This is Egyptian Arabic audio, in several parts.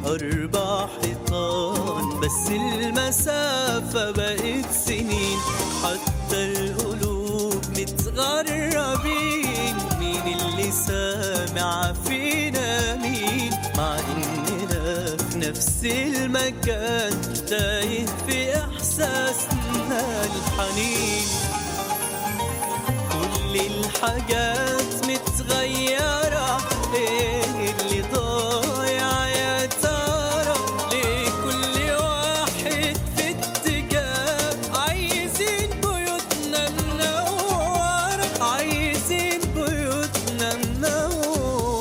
أربع حيطان بس المسافة بقت سنين حتى القلوب متغربين مين اللي سامع فينا مين مع إننا في نفس المكان تايه في إحساسنا الحنين كل الحاجات متغيرة ايه اللي ضايع يا ترى ليه كل واحد في اتجاه عايزين بيوتنا منورة عايزين بيوتنا منورة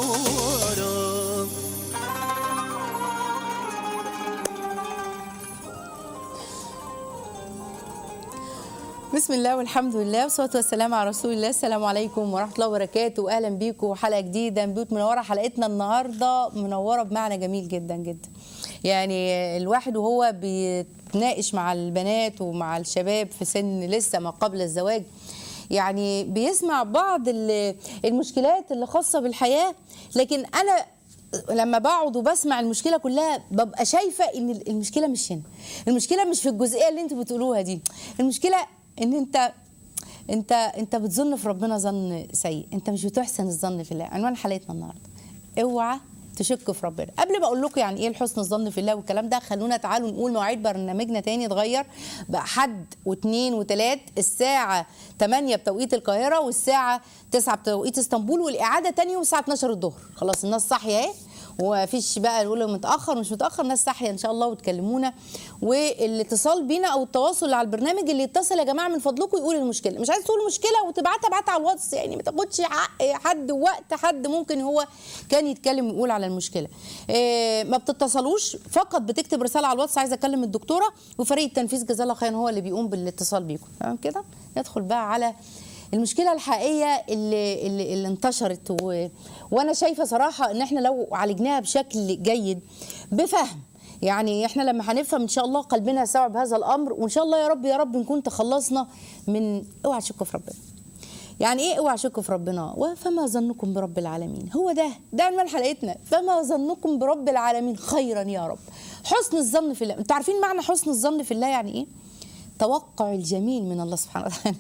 بسم الله والحمد لله والصلاه والسلام على رسول الله السلام عليكم ورحمه الله وبركاته اهلا بيكم حلقه جديده من بيوت منوره حلقتنا النهارده منوره بمعنى جميل جدا جدا يعني الواحد وهو بيتناقش مع البنات ومع الشباب في سن لسه ما قبل الزواج يعني بيسمع بعض ال- المشكلات اللي خاصه بالحياه لكن انا لما بقعد وبسمع المشكله كلها ببقى شايفه ان المشكله مش هنا المشكله مش في الجزئيه اللي انتوا بتقولوها دي المشكله ان انت انت انت بتظن في ربنا ظن سيء انت مش بتحسن الظن في الله عنوان حلقتنا النهارده اوعى تشك في ربنا قبل ما اقول لكم يعني ايه الحسن الظن في الله والكلام ده خلونا تعالوا نقول مواعيد برنامجنا تاني اتغير بقى حد واثنين وثلاث الساعه 8 بتوقيت القاهره والساعه 9 بتوقيت اسطنبول والاعاده تاني يوم الساعه 12 الظهر خلاص الناس صاحيه اهي ومفيش بقى نقول متاخر مش متاخر الناس صاحيه ان شاء الله وتكلمونا والاتصال بينا او التواصل على البرنامج اللي يتصل يا جماعه من فضلكم يقول المشكله مش عايز تقول مشكله وتبعتها ابعتها على الواتس يعني ما تاخدش حق حد وقت حد ممكن هو كان يتكلم ويقول على المشكله إيه ما بتتصلوش فقط بتكتب رساله على الواتس عايزه اكلم الدكتوره وفريق التنفيذ جزاه الله خيرا هو اللي بيقوم بالاتصال بيكم تمام كده ندخل بقى على المشكله الحقيقيه اللي اللي, اللي انتشرت و... وانا شايفه صراحه ان احنا لو عالجناها بشكل جيد بفهم يعني احنا لما هنفهم ان شاء الله قلبنا يستوعب هذا الامر وان شاء الله يا رب يا رب نكون تخلصنا من اوعى تشكوا في ربنا يعني ايه اوعى تشكوا في ربنا وفما ظنكم برب العالمين هو ده ده عنوان حلقتنا فما ظنكم برب العالمين خيرا يا رب حسن الظن في الله انتوا عارفين معنى حسن الظن في الله يعني ايه توقع الجميل من الله سبحانه وتعالى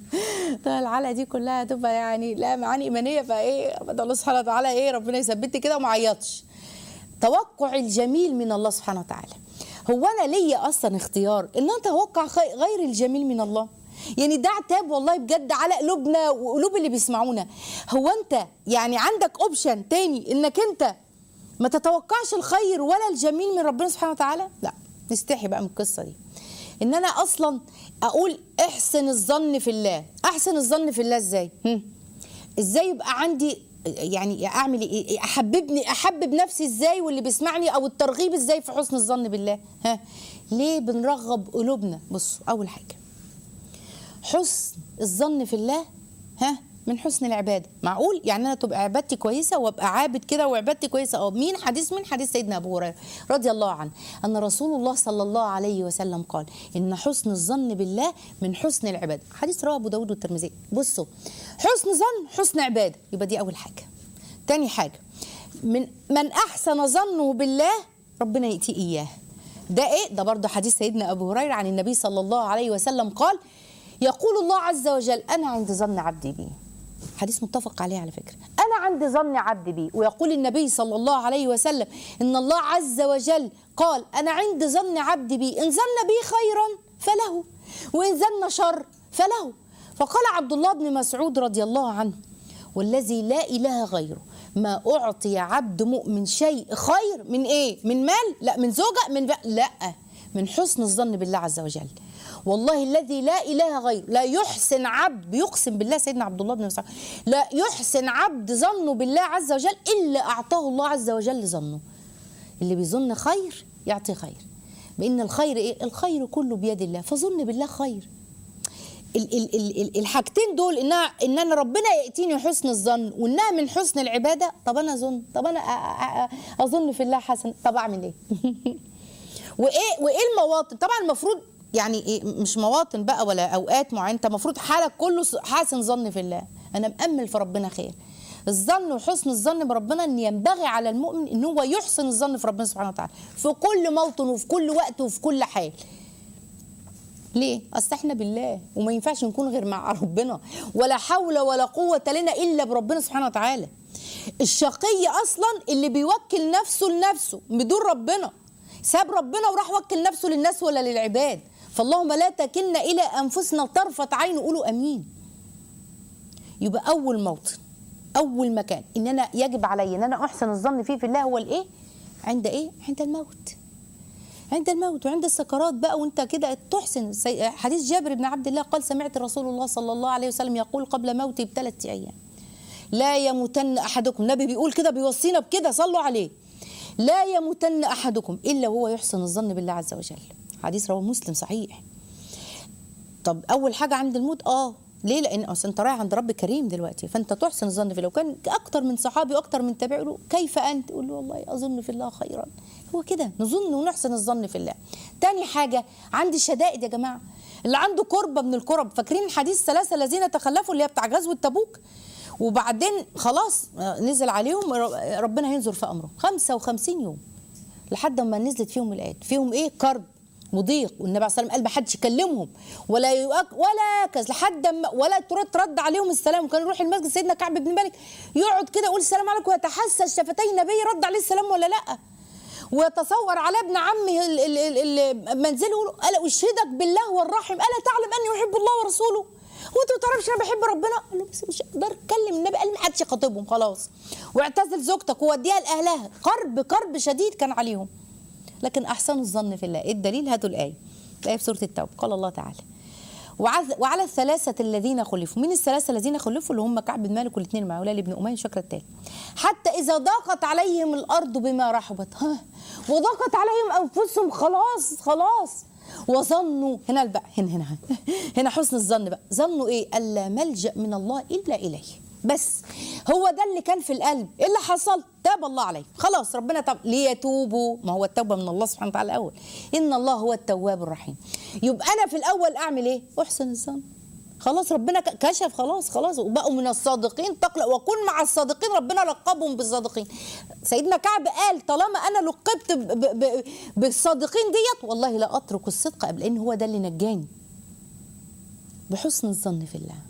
طيب الحلقه دي كلها هتبقى يعني لا معاني ايمانيه فايه بدأ الله سبحانه وتعالى ايه ربنا يثبتني كده وما عيطش توقع الجميل من الله سبحانه وتعالى هو انا ليا اصلا اختيار ان انا اتوقع خي- غير الجميل من الله يعني ده عتاب والله بجد على قلوبنا وقلوب اللي بيسمعونا هو انت يعني عندك اوبشن تاني انك انت ما تتوقعش الخير ولا الجميل من ربنا سبحانه وتعالى لا نستحي بقى من القصه دي ان انا اصلا اقول احسن الظن في الله احسن الظن في الله ازاي هم؟ ازاي يبقى عندي يعني اعمل ايه احببني احبب نفسي ازاي واللي بيسمعني او الترغيب ازاي في حسن الظن بالله ها ليه بنرغب قلوبنا بصوا اول حاجه حسن الظن في الله ها من حسن العباده معقول يعني انا تبقى عبادتي كويسه وابقى عابد كده وعبادتي كويسه اه مين حديث من حديث سيدنا ابو هريره رضي الله عنه ان رسول الله صلى الله عليه وسلم قال ان حسن الظن بالله من حسن العباده حديث رواه ابو داود والترمذي بصوا حسن ظن حسن عباده يبقى دي اول حاجه تاني حاجه من من احسن ظنه بالله ربنا ياتي اياه ده ايه ده برضه حديث سيدنا ابو هريره عن النبي صلى الله عليه وسلم قال يقول الله عز وجل انا عند ظن عبدي بي حديث متفق عليه على فكره انا عند ظن عبدي بي ويقول النبي صلى الله عليه وسلم ان الله عز وجل قال انا عند ظن عبدي بي ان ظن بي خيرا فله وان ظن شر فله فقال عبد الله بن مسعود رضي الله عنه والذي لا اله غيره ما اعطي عبد مؤمن شيء خير من ايه من مال لا من زوجه من ب... لا من حسن الظن بالله عز وجل والله الذي لا اله غيره لا يحسن عبد بيقسم بالله سيدنا عبد الله بن مسعود لا يحسن عبد ظنه بالله عز وجل الا اعطاه الله عز وجل ظنه اللي بيظن خير يعطي خير بان الخير ايه الخير كله بيد الله فظن بالله خير ال- ال- ال- ال- الحاجتين دول انها ان انا ربنا ياتيني حسن الظن وانها من حسن العباده طب انا اظن طب انا أ- أ- أ- اظن في الله حسن طب اعمل ايه وايه وايه المواطن طبعا المفروض يعني إيه مش مواطن بقى ولا اوقات معينه انت المفروض حالك كله حاسن ظن في الله انا مامل في ربنا خير الظن وحسن الظن بربنا ان ينبغي على المؤمن ان هو يحسن الظن في ربنا سبحانه وتعالى في كل موطن وفي كل وقت وفي كل حال ليه؟ اصل احنا بالله وما ينفعش نكون غير مع ربنا ولا حول ولا قوة لنا الا بربنا سبحانه وتعالى. الشقي اصلا اللي بيوكل نفسه لنفسه بدون ربنا ساب ربنا وراح وكل نفسه للناس ولا للعباد فاللهم لا تكلنا الى انفسنا طرفة عين قولوا امين. يبقى اول موطن اول مكان ان انا يجب علي ان انا احسن الظن فيه في الله هو الايه؟ عند ايه؟ عند الموت. عند الموت وعند السكرات بقى وانت كده تحسن سي- حديث جابر بن عبد الله قال سمعت رسول الله صلى الله عليه وسلم يقول قبل موتي بثلاث ايام لا يموتن احدكم النبي بيقول كده بيوصينا بكده صلوا عليه لا يموتن احدكم الا وهو يحسن الظن بالله عز وجل حديث رواه مسلم صحيح طب اول حاجه عند الموت اه ليه لان اصل انت رايح عند رب كريم دلوقتي فانت تحسن الظن فيه لو كان اكتر من صحابي واكتر من تابعي يقولوا كيف انت يقول له والله اظن في الله خيرا هو كده نظن ونحسن الظن في الله تاني حاجه عندي الشدائد يا جماعه اللي عنده كربه من الكرب فاكرين حديث ثلاثه الذين تخلفوا اللي هي بتاع غزوه تبوك وبعدين خلاص آه، نزل عليهم ر- ربنا هينظر في امره 55 يوم لحد ما نزلت فيهم الايات فيهم ايه كرب وضيق والنبي عليه الصلاه والسلام قال ما حدش يكلمهم ولا يؤك ولا كذا لحد ما ولا ترد ترد عليهم السلام وكان يروح المسجد سيدنا كعب بن مالك يقعد كده يقول السلام عليكم ويتحسس شفتي النبي رد عليه السلام ولا لا ويتصور على ابن عمه ال- ال- ال- ال- منزله يقول الا اشهدك بالله والرحم الا تعلم اني احب الله ورسوله وانت ما تعرفش انا بحب ربنا قال له بس مش اقدر اتكلم النبي قال ما حدش يخاطبهم خلاص واعتزل زوجتك ووديها لاهلها قرب قرب شديد كان عليهم لكن احسن الظن في الله إيه الدليل هاتوا الايه الايه في سوره التوبه قال الله تعالى وعز- وعلى الثلاثة الذين خلفوا من الثلاثة الذين خلفوا اللي هم كعب بن مالك والاثنين مع هلال بن أمية شكر التالي حتى إذا ضاقت عليهم الأرض بما رحبت ها وضاقت عليهم أنفسهم خلاص خلاص وظنوا هنا بقى هنا هنا هنا حسن الظن بقى ظنوا إيه ألا ملجأ من الله إلا إليه بس هو ده اللي كان في القلب ايه اللي حصل تاب الله عليه خلاص ربنا تاب ليتوبوا ما هو التوبه من الله سبحانه وتعالى الاول ان الله هو التواب الرحيم يبقى انا في الاول اعمل ايه احسن الظن خلاص ربنا ك- كشف خلاص خلاص وبقوا من الصادقين تقلق وكن مع الصادقين ربنا لقبهم بالصادقين سيدنا كعب قال طالما انا لقبت ب- ب- ب- بالصادقين ديت والله لا اترك الصدق قبل ان هو ده اللي نجاني بحسن الظن في الله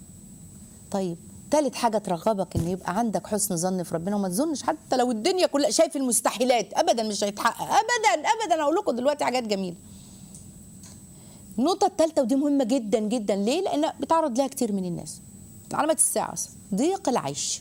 طيب تالت حاجة ترغبك ان يبقى عندك حسن ظن في ربنا وما تظنش حتى لو الدنيا كلها شايف المستحيلات ابدا مش هيتحقق ابدا ابدا اقول لكم دلوقتي حاجات جميلة النقطة الثالثة ودي مهمة جدا جدا ليه؟ لأن بتعرض لها كتير من الناس. علامات الساعة أصلا ضيق العيش.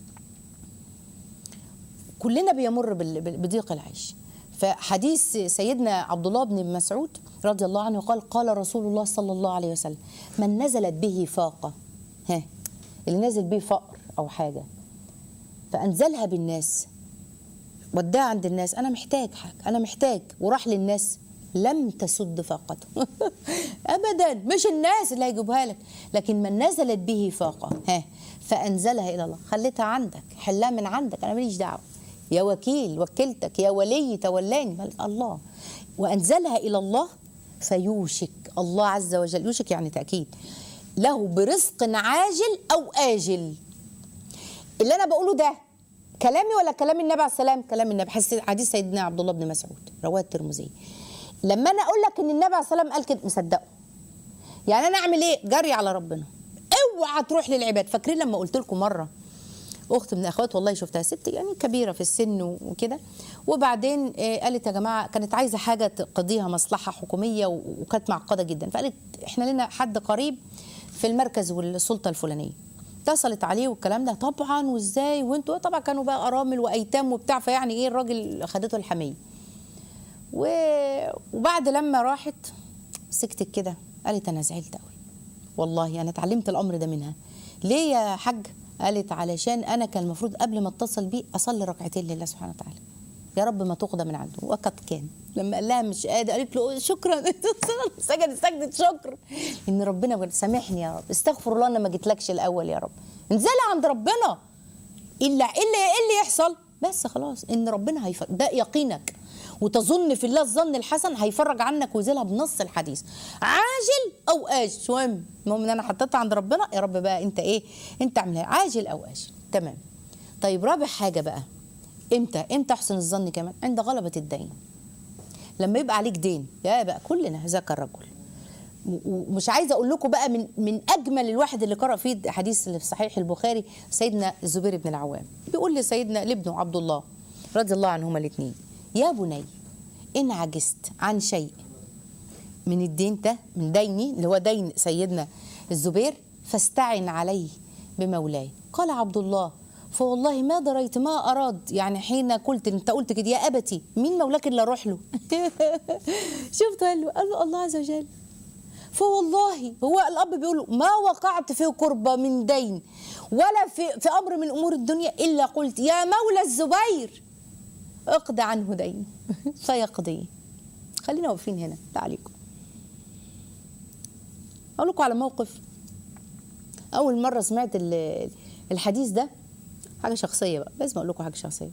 كلنا بيمر بال- بال- بضيق العيش. فحديث سيدنا عبد الله بن مسعود رضي الله عنه قال قال رسول الله صلى الله عليه وسلم من نزلت به فاقة ها اللي نازل به فقر أو حاجة فأنزلها بالناس وداها عند الناس انا محتاج حاجه انا محتاج وراح للناس لم تسد فاقته ابدا مش الناس اللي هيجيبها لك لكن من نزلت به فاقه ها فانزلها الى الله خليتها عندك حلها من عندك انا ماليش دعوه يا وكيل وكلتك يا ولي تولاني بل الله وانزلها الى الله فيوشك الله عز وجل يوشك يعني تاكيد له برزق عاجل او اجل اللي انا بقوله ده كلامي ولا كلام النبي عليه السلام كلام النبي حس- حديث سيدنا عبد الله بن مسعود رواه الترمذي لما انا اقول لك ان النبي عليه السلام قال كده مصدقه يعني انا اعمل ايه جري على ربنا اوعى تروح للعباد فاكرين لما قلت لكم مره اخت من اخوات والله شفتها ست يعني كبيره في السن و- وكده وبعدين آه، قالت يا جماعه كانت عايزه حاجه تقضيها مصلحه حكوميه و- وكانت معقده جدا فقالت احنا لنا حد قريب في المركز والسلطه الفلانيه اتصلت عليه والكلام ده طبعا وازاي وانتوا طبعا كانوا بقى ارامل وايتام وبتاع فيعني ايه الراجل خدته الحميه و- وبعد لما راحت سكتت كده قالت انا زعلت قوي والله انا اتعلمت الامر ده منها ليه يا حاج قالت علشان انا كان المفروض قبل ما اتصل بيه اصلي ركعتين لله سبحانه وتعالى يا رب ما تقضى من عنده وقد كان لما قال لها مش قادر قالت له شكرا سجد سجدة شكر ان ربنا بجد سامحني يا رب استغفر الله انا ما جيتلكش الاول يا رب انزلي عند ربنا الا الا ايه اللي يحصل بس خلاص ان ربنا هيفرج ده يقينك وتظن في الله الظن الحسن هيفرج عنك ويزيلها بنص الحديث عاجل او اجل شو مهم المهم ان انا حطيتها عند ربنا يا رب بقى انت ايه انت اعملها عاجل او اجل تمام طيب رابع حاجه بقى امتى امتى احسن الظن كمان عند غلبه الدين لما يبقى عليك دين يا بقى كلنا ذاك الرجل و- ومش عايزه اقول لكم بقى من من اجمل الواحد اللي قرأ فيه حديث اللي في صحيح البخاري سيدنا الزبير بن العوام بيقول لسيدنا لابنه عبد الله رضي الله عنهما الاثنين يا بني ان عجزت عن شيء من الدين ده من ديني اللي هو دين سيدنا الزبير فاستعن عليه بمولاي قال عبد الله فوالله ما دريت ما اراد يعني حين قلت انت قلت كده يا ابتي مين مولاك اللي اروح له شفت قال له قال له الله عز وجل فوالله هو الاب بيقول له ما وقعت في قربة من دين ولا في في امر من امور الدنيا الا قلت يا مولى الزبير اقضى عنه دين فيقضيه خلينا واقفين هنا تعاليكم اقول لكم على موقف اول مره سمعت ال- الحديث ده حاجه شخصيه بقى لازم اقول لكم حاجه شخصيه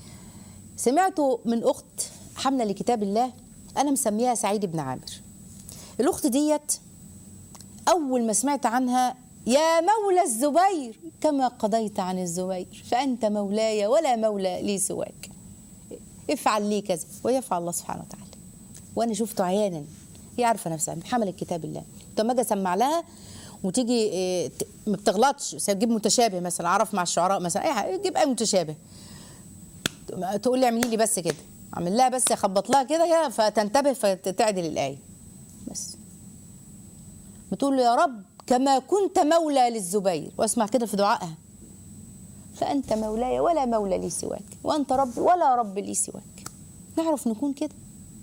سمعته من اخت حامله لكتاب الله انا مسميها سعيد بن عامر الاخت ديت اول ما سمعت عنها يا مولى الزبير كما قضيت عن الزبير فانت مولاي ولا مولى لي سواك افعل لي كذا ويفعل الله سبحانه وتعالى وانا شفته عيانا هي عارفه نفسها حملت كتاب الله لما اجي اسمع لها وتيجي إيه، ت- ما بتغلطش تجيب متشابه مثلا اعرف مع الشعراء مثلا اي حاجه تجيب اي متشابه تقول لي اعملي لي بس كده اعمل لها بس اخبط لها كده هي فتنتبه فتعدل الايه بس بتقول له يا رب كما كنت مولى للزبير واسمع كده في دعائها فانت مولاي ولا مولى لي سواك وانت ربي ولا رب لي سواك نعرف نكون كده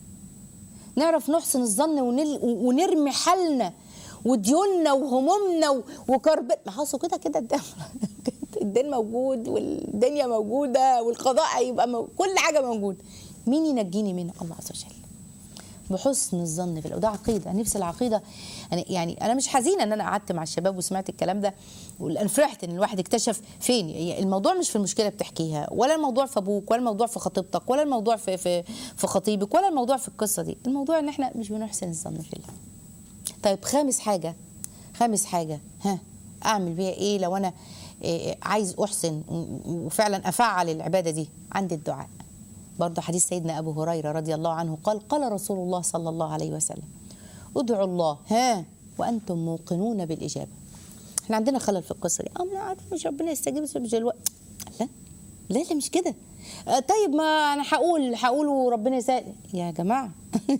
نعرف نحسن الظن ونل... ونرمي حالنا وديوننا وهمومنا و- وكرب ما حصل كده كده الدين الدين موجود والدنيا موجوده والقضاء هيبقى مو... كل حاجه موجوده مين ينجيني منه الله عز وجل بحسن الظن بالله وده عقيده نفس العقيده أنا يعني انا مش حزينه ان انا قعدت مع الشباب وسمعت الكلام ده وانا فرحت ان الواحد اكتشف فين يعني الموضوع مش في المشكله بتحكيها ولا الموضوع في ابوك ولا الموضوع في خطيبتك ولا الموضوع في في في خطيبك ولا الموضوع في القصه دي الموضوع ان احنا مش بنحسن الظن في الله طيب خامس حاجه خامس حاجه ها اعمل بيها ايه لو انا إيه عايز احسن و- وفعلا افعل العباده دي عندي الدعاء برضه حديث سيدنا ابو هريره رضي الله عنه قال قال رسول الله صلى الله عليه وسلم ادعوا الله ها وانتم موقنون بالاجابه احنا عندنا خلل في القصه دي اه ما أنا عارف مش ربنا يستجيب بس مش الوقت لا لا لا مش كده آه، طيب ما انا هقول هقول وربنا يسهل يا جماعه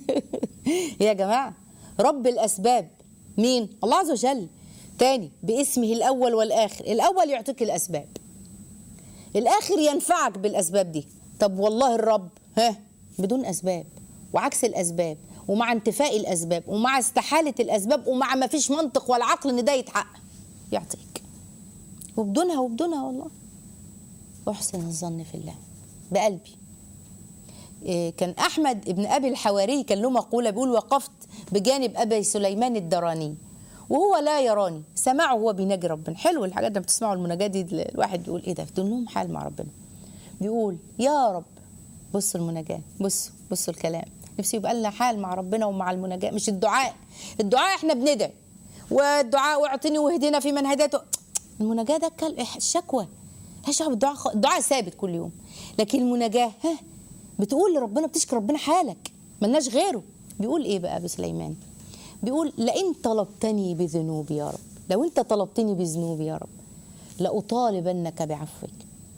يا جماعه رب الاسباب مين الله عز وجل تاني باسمه الاول والاخر الاول يعطيك الاسباب الاخر ينفعك بالاسباب دي طب والله الرب ها بدون اسباب وعكس الاسباب ومع انتفاء الاسباب ومع استحاله الاسباب ومع ما فيش منطق ولا عقل ان ده يتحقق يعطيك وبدونها وبدونها والله احسن الظن في الله بقلبي إيه، كان احمد ابن ابي الحواري كان له مقوله بيقول وقفت بجانب ابي سليمان الدراني وهو لا يراني سمعه هو بيناجي ربنا حلو الحاجات ده بتسمعوا المناجاه دي الواحد بيقول ايه ده دول لهم حال مع ربنا بيقول يا رب بصوا المناجاه بصوا بصوا الكلام نفسي يبقى لنا حال مع ربنا ومع المناجاه مش الدعاء الدعاء احنا بندعي والدعاء واعطني واهدنا في من هديت المناجاه ده كل- الشكوى لا شعب الدعاء خ- الدعاء ثابت كل يوم لكن المناجاه ها بتقول لربنا بتشكي ربنا حالك ملناش غيره بيقول ايه بقى ابو سليمان بيقول لئن طلبتني بذنوبي يا رب لو انت طلبتني بذنوبي يا رب لأطالبنك بعفوك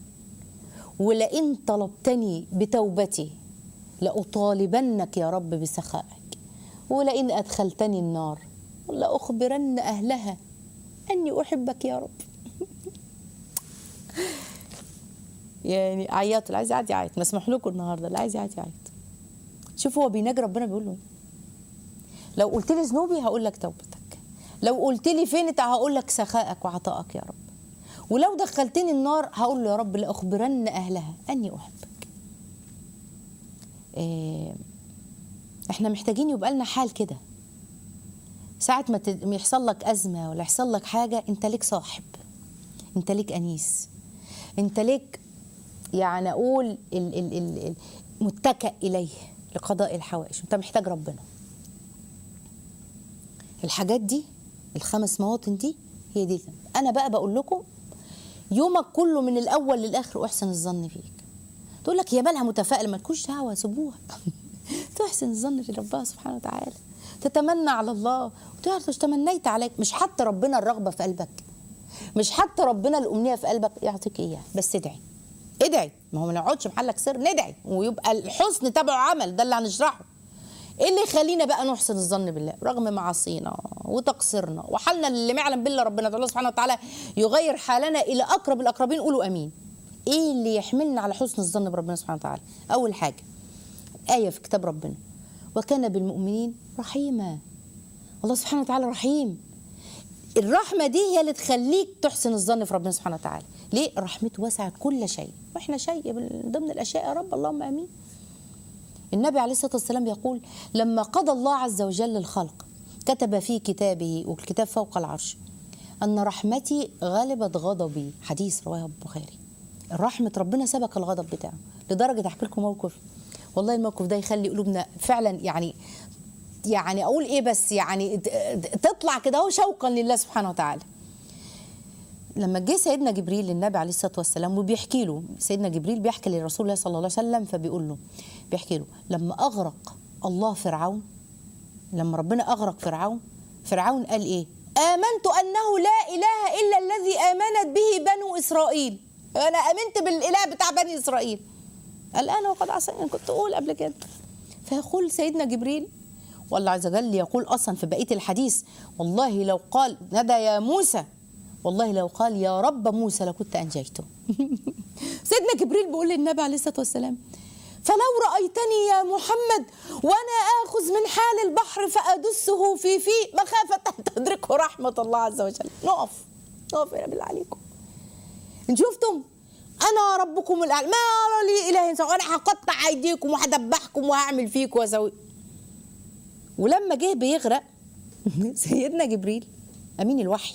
ولئن طلبتني بتوبتي لأطالبنك يا رب بسخائك ولئن أدخلتني النار لأخبرن أهلها أني أحبك يا رب يعني عيطوا اللي عايز يعيط يعيط مسموح لكم النهارده اللي عايز يعيط يعيط شوفوا هو بيناجي ربنا بيقول له لو قلت لي ذنوبي هقول لك توبتك لو قلت لي فين انت هقول لك سخائك وعطائك يا رب ولو دخلتني النار هقول له يا رب لاخبرن اهلها اني احبك إيه احنا محتاجين يبقى لنا حال كده ساعة ما تد- ما يحصل لك أزمة ولا يحصل لك حاجة أنت ليك صاحب أنت ليك أنيس أنت ليك يعني أقول ال ال ال ال متكئ إليه لقضاء الحوائج أنت محتاج ربنا الحاجات دي الخمس مواطن دي هي دي انا بقى بقول لكم يومك كله من الاول للاخر احسن الظن فيك تقول لك هي مالها متفائله ما تكونش دعوه سيبوها تحسن الظن في ربها سبحانه وتعالى تتمنى على الله وتعرف مش تمنيت عليك مش حتى ربنا الرغبه في قلبك مش حتى ربنا الامنيه في قلبك يعطيك اياها بس ادعي ادعي ما هو ما نقعدش محلك سر ندعي ويبقى الحسن تبعه عمل ده اللي هنشرحه ايه اللي يخلينا بقى نحسن الظن بالله رغم معاصينا وتقصيرنا وحالنا اللي ما يعلم بالله ربنا الله سبحانه وتعالى يغير حالنا الى اقرب الاقربين قولوا امين ايه اللي يحملنا على حسن الظن بربنا سبحانه وتعالى اول حاجه ايه في كتاب ربنا وكان بالمؤمنين رحيما الله سبحانه وتعالى رحيم الرحمه دي هي اللي تخليك تحسن الظن في ربنا سبحانه وتعالى ليه رحمته وسعت كل شيء واحنا شيء من ضمن الاشياء يا رب اللهم امين النبي عليه الصلاه والسلام يقول لما قضى الله عز وجل الخلق كتب في كتابه والكتاب فوق العرش ان رحمتي غلبت غضبي حديث رواه البخاري رحمه ربنا سبق الغضب بتاعه لدرجه احكي لكم موقف والله الموقف ده يخلي قلوبنا فعلا يعني يعني اقول ايه بس يعني تطلع كده اهو شوقا لله سبحانه وتعالى لما جه سيدنا جبريل للنبي عليه الصلاه والسلام وبيحكي له سيدنا جبريل بيحكي لرسول الله صلى الله عليه وسلم فبيقول له بيحكي له لما اغرق الله فرعون لما ربنا اغرق فرعون فرعون قال ايه امنت انه لا اله الا الذي امنت به بنو اسرائيل انا امنت بالاله بتاع بني اسرائيل الان وقد عصيت كنت اقول قبل كده فيقول سيدنا جبريل والله عز وجل يقول اصلا في بقيه الحديث والله لو قال ندى يا موسى والله لو قال يا رب موسى لكنت انجيته سيدنا جبريل بيقول للنبي عليه الصلاه والسلام فلو رايتني يا محمد وانا اخذ من حال البحر فادسه في في مخافه ان تدركه رحمه الله عز وجل نقف نقف يا بالله عليكم ان شفتم انا ربكم الاعلى ما ارى لي اله سوى انا هقطع ايديكم وهدبحكم وهعمل فيكم واسوي ولما جه بيغرق سيدنا جبريل امين الوحي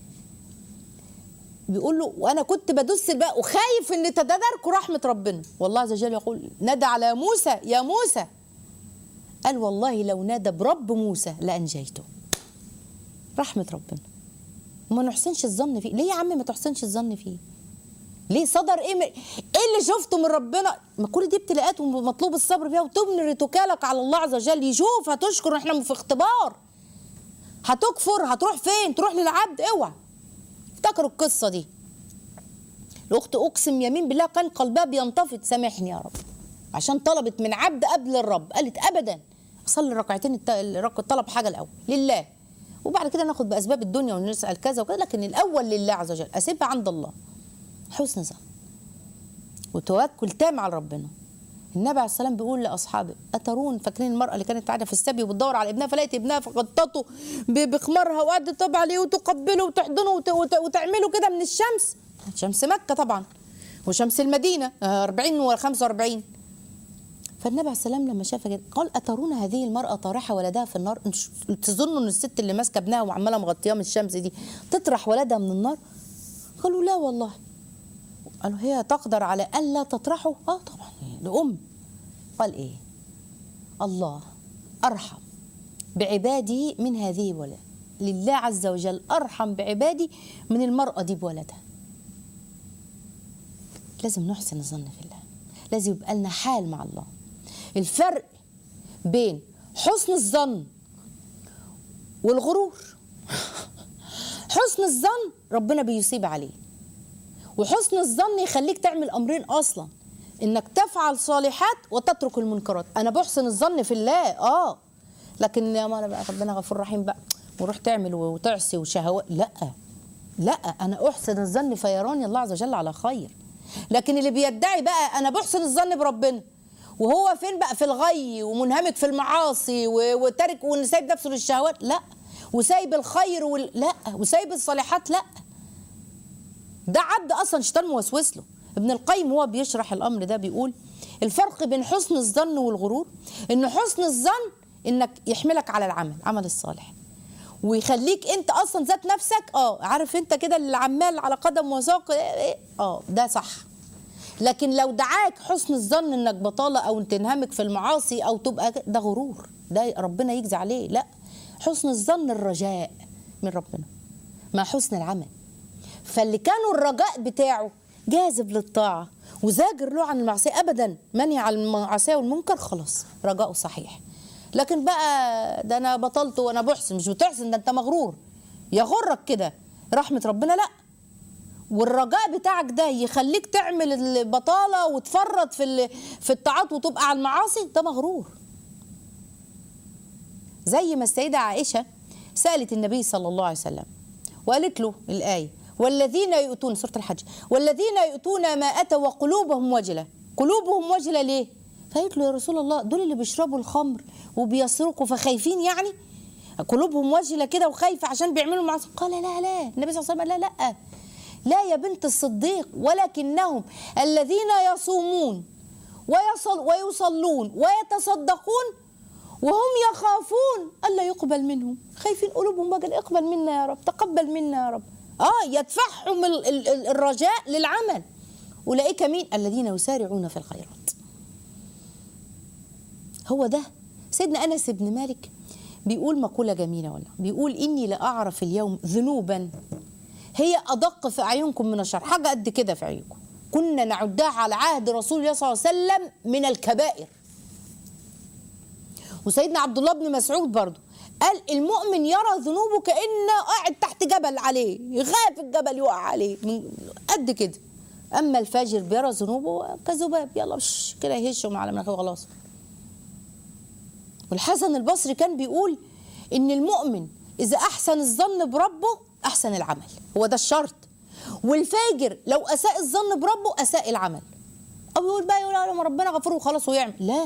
بيقول له وانا كنت بدس الباء وخايف ان تتداركوا رحمه ربنا والله عز وجل يقول نادى على موسى يا موسى قال والله لو نادى برب موسى لانجيته رحمه ربنا وما نحسنش الظن فيه ليه يا عم ما تحسنش الظن فيه ليه صدر ايه من... ايه اللي شفته من ربنا ما كل دي ابتلاءات ومطلوب الصبر فيها وتمن توكالك على الله عز وجل يشوف هتشكر احنا في اختبار هتكفر هتروح فين تروح للعبد اوعى افتكروا القصه دي الاخت اقسم يمين بالله كان قلبها بينتفض سامحني يا رب عشان طلبت من عبد قبل الرب قالت ابدا اصلي ركعتين الت- طلب حاجه الاول لله وبعد كده ناخد باسباب الدنيا ونسال كذا وكذا لكن الاول لله عز وجل اسيبها عند الله حسن ظن وتوكل تام على ربنا النبي عليه السلام بيقول لاصحابه اترون فاكرين المراه اللي كانت قاعده في السبي وبتدور على ابنها فلقت ابنها فغطته ب- بخمارها وقعدت تطبع عليه وتقبله وتحضنه وت- وت- وتعمله كده من الشمس شمس مكه طبعا وشمس المدينه آه، 40 و 45 فالنبي عليه السلام لما شافها كده قال اترون هذه المراه طارحه ولدها في النار انتوا تظنوا ان الست اللي ماسكه ابنها وعماله مغطياه من الشمس دي تطرح ولدها من النار قالوا لا والله قالوا هي تقدر على ان لا تطرحه اه طبعا لام قال ايه الله ارحم بعباده من هذه الولد لله عز وجل ارحم بعبادي من المراه دي بولدها لازم نحسن الظن في الله لازم يبقى لنا حال مع الله الفرق بين حسن الظن والغرور حسن الظن ربنا بيصيب عليه وحسن الظن يخليك تعمل امرين اصلا انك تفعل صالحات وتترك المنكرات انا بحسن الظن في الله اه لكن يا ما انا بقى ربنا غفور رحيم بقى وروح تعمل وتعصي وشهوات لا لا انا احسن الظن فيراني الله عز وجل على خير لكن اللي بيدعي بقى انا بحسن الظن بربنا وهو فين بقى في الغي ومنهمك في المعاصي و- وتارك وسايب نفسه للشهوات لا وسايب الخير وال... لا وسايب الصالحات لا ده عبد اصلا شيطان موسوس له ابن القيم هو بيشرح الامر ده بيقول الفرق بين حسن الظن والغرور ان حسن الظن انك يحملك على العمل عمل الصالح ويخليك انت اصلا ذات نفسك اه عارف انت كده اللي عمال على قدم وساق إيه إيه، اه ده صح لكن لو دعاك حسن الظن انك بطاله او تنهمك في المعاصي او تبقى ك- ده غرور ده ربنا يجزي عليه لا حسن الظن الرجاء من ربنا مع حسن العمل فاللي كانوا الرجاء بتاعه جاذب للطاعه وزاجر له عن المعصيه ابدا منهي عن المعصيه والمنكر خلاص رجاؤه صحيح لكن بقى ده انا بطلت وانا بحسن مش بتحسن ده انت مغرور يغرك كده رحمه ربنا لا والرجاء بتاعك ده يخليك تعمل البطاله وتفرط في ال- في الطاعات وتبقى على المعاصي ده مغرور زي ما السيدة عائشة سألت النبي صلى الله عليه وسلم وقالت له الآية والذين يؤتون سورة الحج والذين يؤتون ما أتوا وقلوبهم وجلة قلوبهم وجلة ليه؟ فقالت له يا رسول الله دول اللي بيشربوا الخمر وبيسرقوا فخايفين يعني قلوبهم وجلة كده وخايفة عشان بيعملوا معاصي قال لا لا النبي صلى الله عليه وسلم قال لا لا لا يا بنت الصديق ولكنهم الذين يصومون ويصل ويصلون ويتصدقون وهم يخافون الا يقبل منهم خايفين قلوبهم وجل اقبل منا يا رب تقبل منا يا رب اه يدفعهم ال- ال- ال- الرجاء للعمل اولئك مين الذين يسارعون في الخيرات هو ده سيدنا انس بن مالك بيقول مقوله جميله والله بيقول اني لاعرف اليوم ذنوبا هي ادق في اعينكم من الشر حاجه قد كده في عيونكم كنا نعدها على عهد رسول الله صلى الله عليه وسلم من الكبائر وسيدنا عبد الله بن مسعود برضه قال المؤمن يرى ذنوبه كانه قاعد تحت جبل عليه يخاف الجبل يقع عليه من قد كده اما الفاجر بيرى ذنوبه كذباب يلا مش كده يهشهم على مناخيره خلاص والحسن البصري كان بيقول ان المؤمن اذا احسن الظن بربه احسن العمل هو ده الشرط والفاجر لو اساء الظن بربه اساء العمل او يقول بقى يقول لا، ما ربنا غفور وخلاص ويعمل لا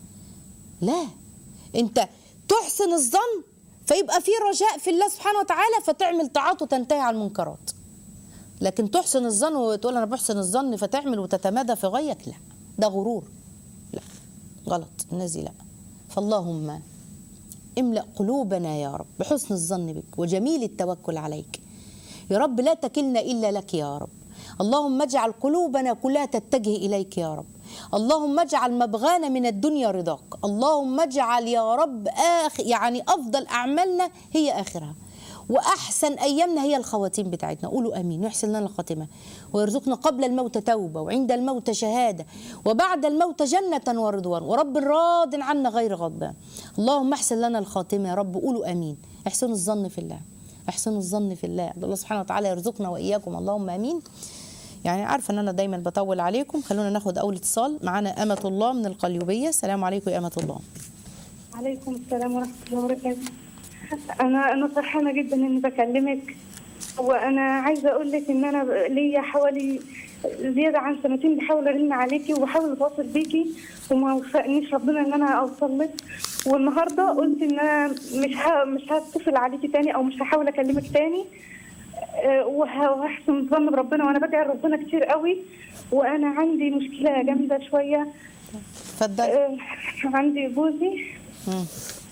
لا انت تحسن الظن فيبقى في رجاء في الله سبحانه وتعالى فتعمل طاعات وتنتهي عن المنكرات لكن تحسن الظن وتقول انا بحسن الظن فتعمل وتتمادى في غيك لا ده غرور لا غلط الناس دي لا فاللهم املأ قلوبنا يا رب بحسن الظن بك وجميل التوكل عليك يا رب لا تكلنا إلا لك يا رب اللهم اجعل قلوبنا كلها تتجه إليك يا رب اللهم اجعل مبغانا من الدنيا رضاك اللهم اجعل يا رب آخ يعني أفضل أعمالنا هي آخرها وأحسن أيامنا هي الخواتيم بتاعتنا قولوا أمين ويحسن لنا الخاتمة ويرزقنا قبل الموت توبة وعند الموت شهادة وبعد الموت جنة ورضوان ورب راض عنا غير غضبان اللهم احسن لنا الخاتمة يا رب قولوا أمين احسنوا الظن في الله احسنوا الظن في الله الله سبحانه وتعالى يرزقنا وإياكم اللهم أمين يعني عارفه ان انا دايما بطول عليكم خلونا ناخد اول اتصال معانا امه الله من القليوبيه السلام عليكم يا امه الله عليكم السلام ورحمة الله وبركاته أنا أنا فرحانة جدا إني بكلمك وأنا عايزة أقول لك إن أنا ليا حوالي زيادة عن سنتين بحاول أرن عليكي وبحاول أتواصل بيكي وما وفقنيش ربنا إن أنا أوصل لك والنهاردة قلت إن أنا مش ه... مش هتصل عليكي تاني أو مش هحاول أكلمك تاني آه، وه- وهحسن الظن بربنا وأنا بدعي ربنا كتير قوي وأنا عندي مشكلة جامدة شوية اتفضلي آه، عندي جوزي مم.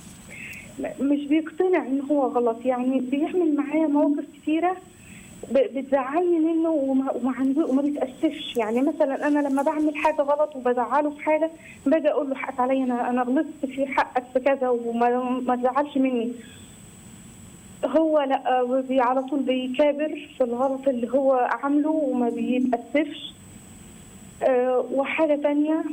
مش بيقتنع ان هو غلط يعني بيعمل معايا مواقف كتيره ب- بتزعلني منه وما وما عنده وما بيتاسفش يعني مثلا انا لما بعمل حاجه غلط وبزعله في حاجه باجي اقول له حقك عليا انا انا غلطت في حقك في كذا وما ما تزعلش مني هو لا بي- على طول بيكابر في الغلط اللي هو عامله وما بيتاسفش آه، وحاجه تانية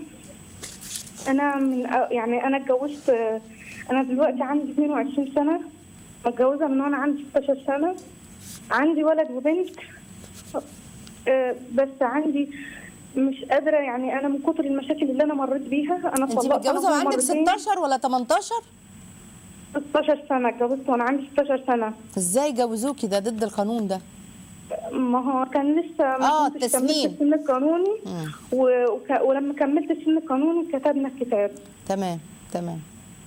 انا من يعني انا اتجوزت انا دلوقتي عندي 22 سنه متجوزه من وانا عندي 16 سنه عندي ولد وبنت آه، بس عندي مش قادره يعني انا من كتر المشاكل اللي انا مريت بيها انا انت طلقت أنا متجوزه هو وعندك مرتين. 16 ولا 18 16 سنه اتجوزت وانا عندي 16 سنه ازاي جوزوكي ده ضد القانون ده ما هو كان لسه ما آه، كنتش التسنين. كملت السن القانوني مم. و... وك... ولما كملت السن القانوني كتبنا الكتاب تمام تمام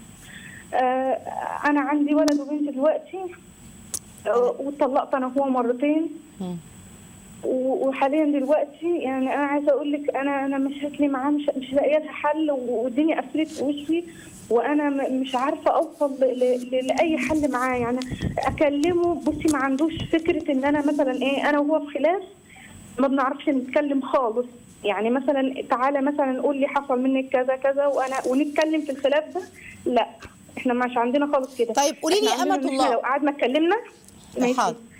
آه، انا عندي ولد وبنت دلوقتي آه، واتطلقت انا وهو مرتين مم. و- وحاليا دلوقتي يعني انا عايزه اقول لك انا انا مشاكلي معاه مش مش لاقيه لها حل و- والدنيا قفلت في وشي وانا م- مش عارفه اوصل ل- ل- لاي حل معاه يعني اكلمه بصي ما عندوش فكره ان انا مثلا ايه انا وهو في خلاف ما بنعرفش نتكلم خالص يعني مثلا تعالى مثلا قول لي حصل منك كذا كذا وانا ونتكلم في الخلاف ده لا احنا مش عندنا خالص كده طيب قولي لي إحنا عندنا أمة إن إحنا الله. لو قعدنا اتكلمنا ماشي. حاضر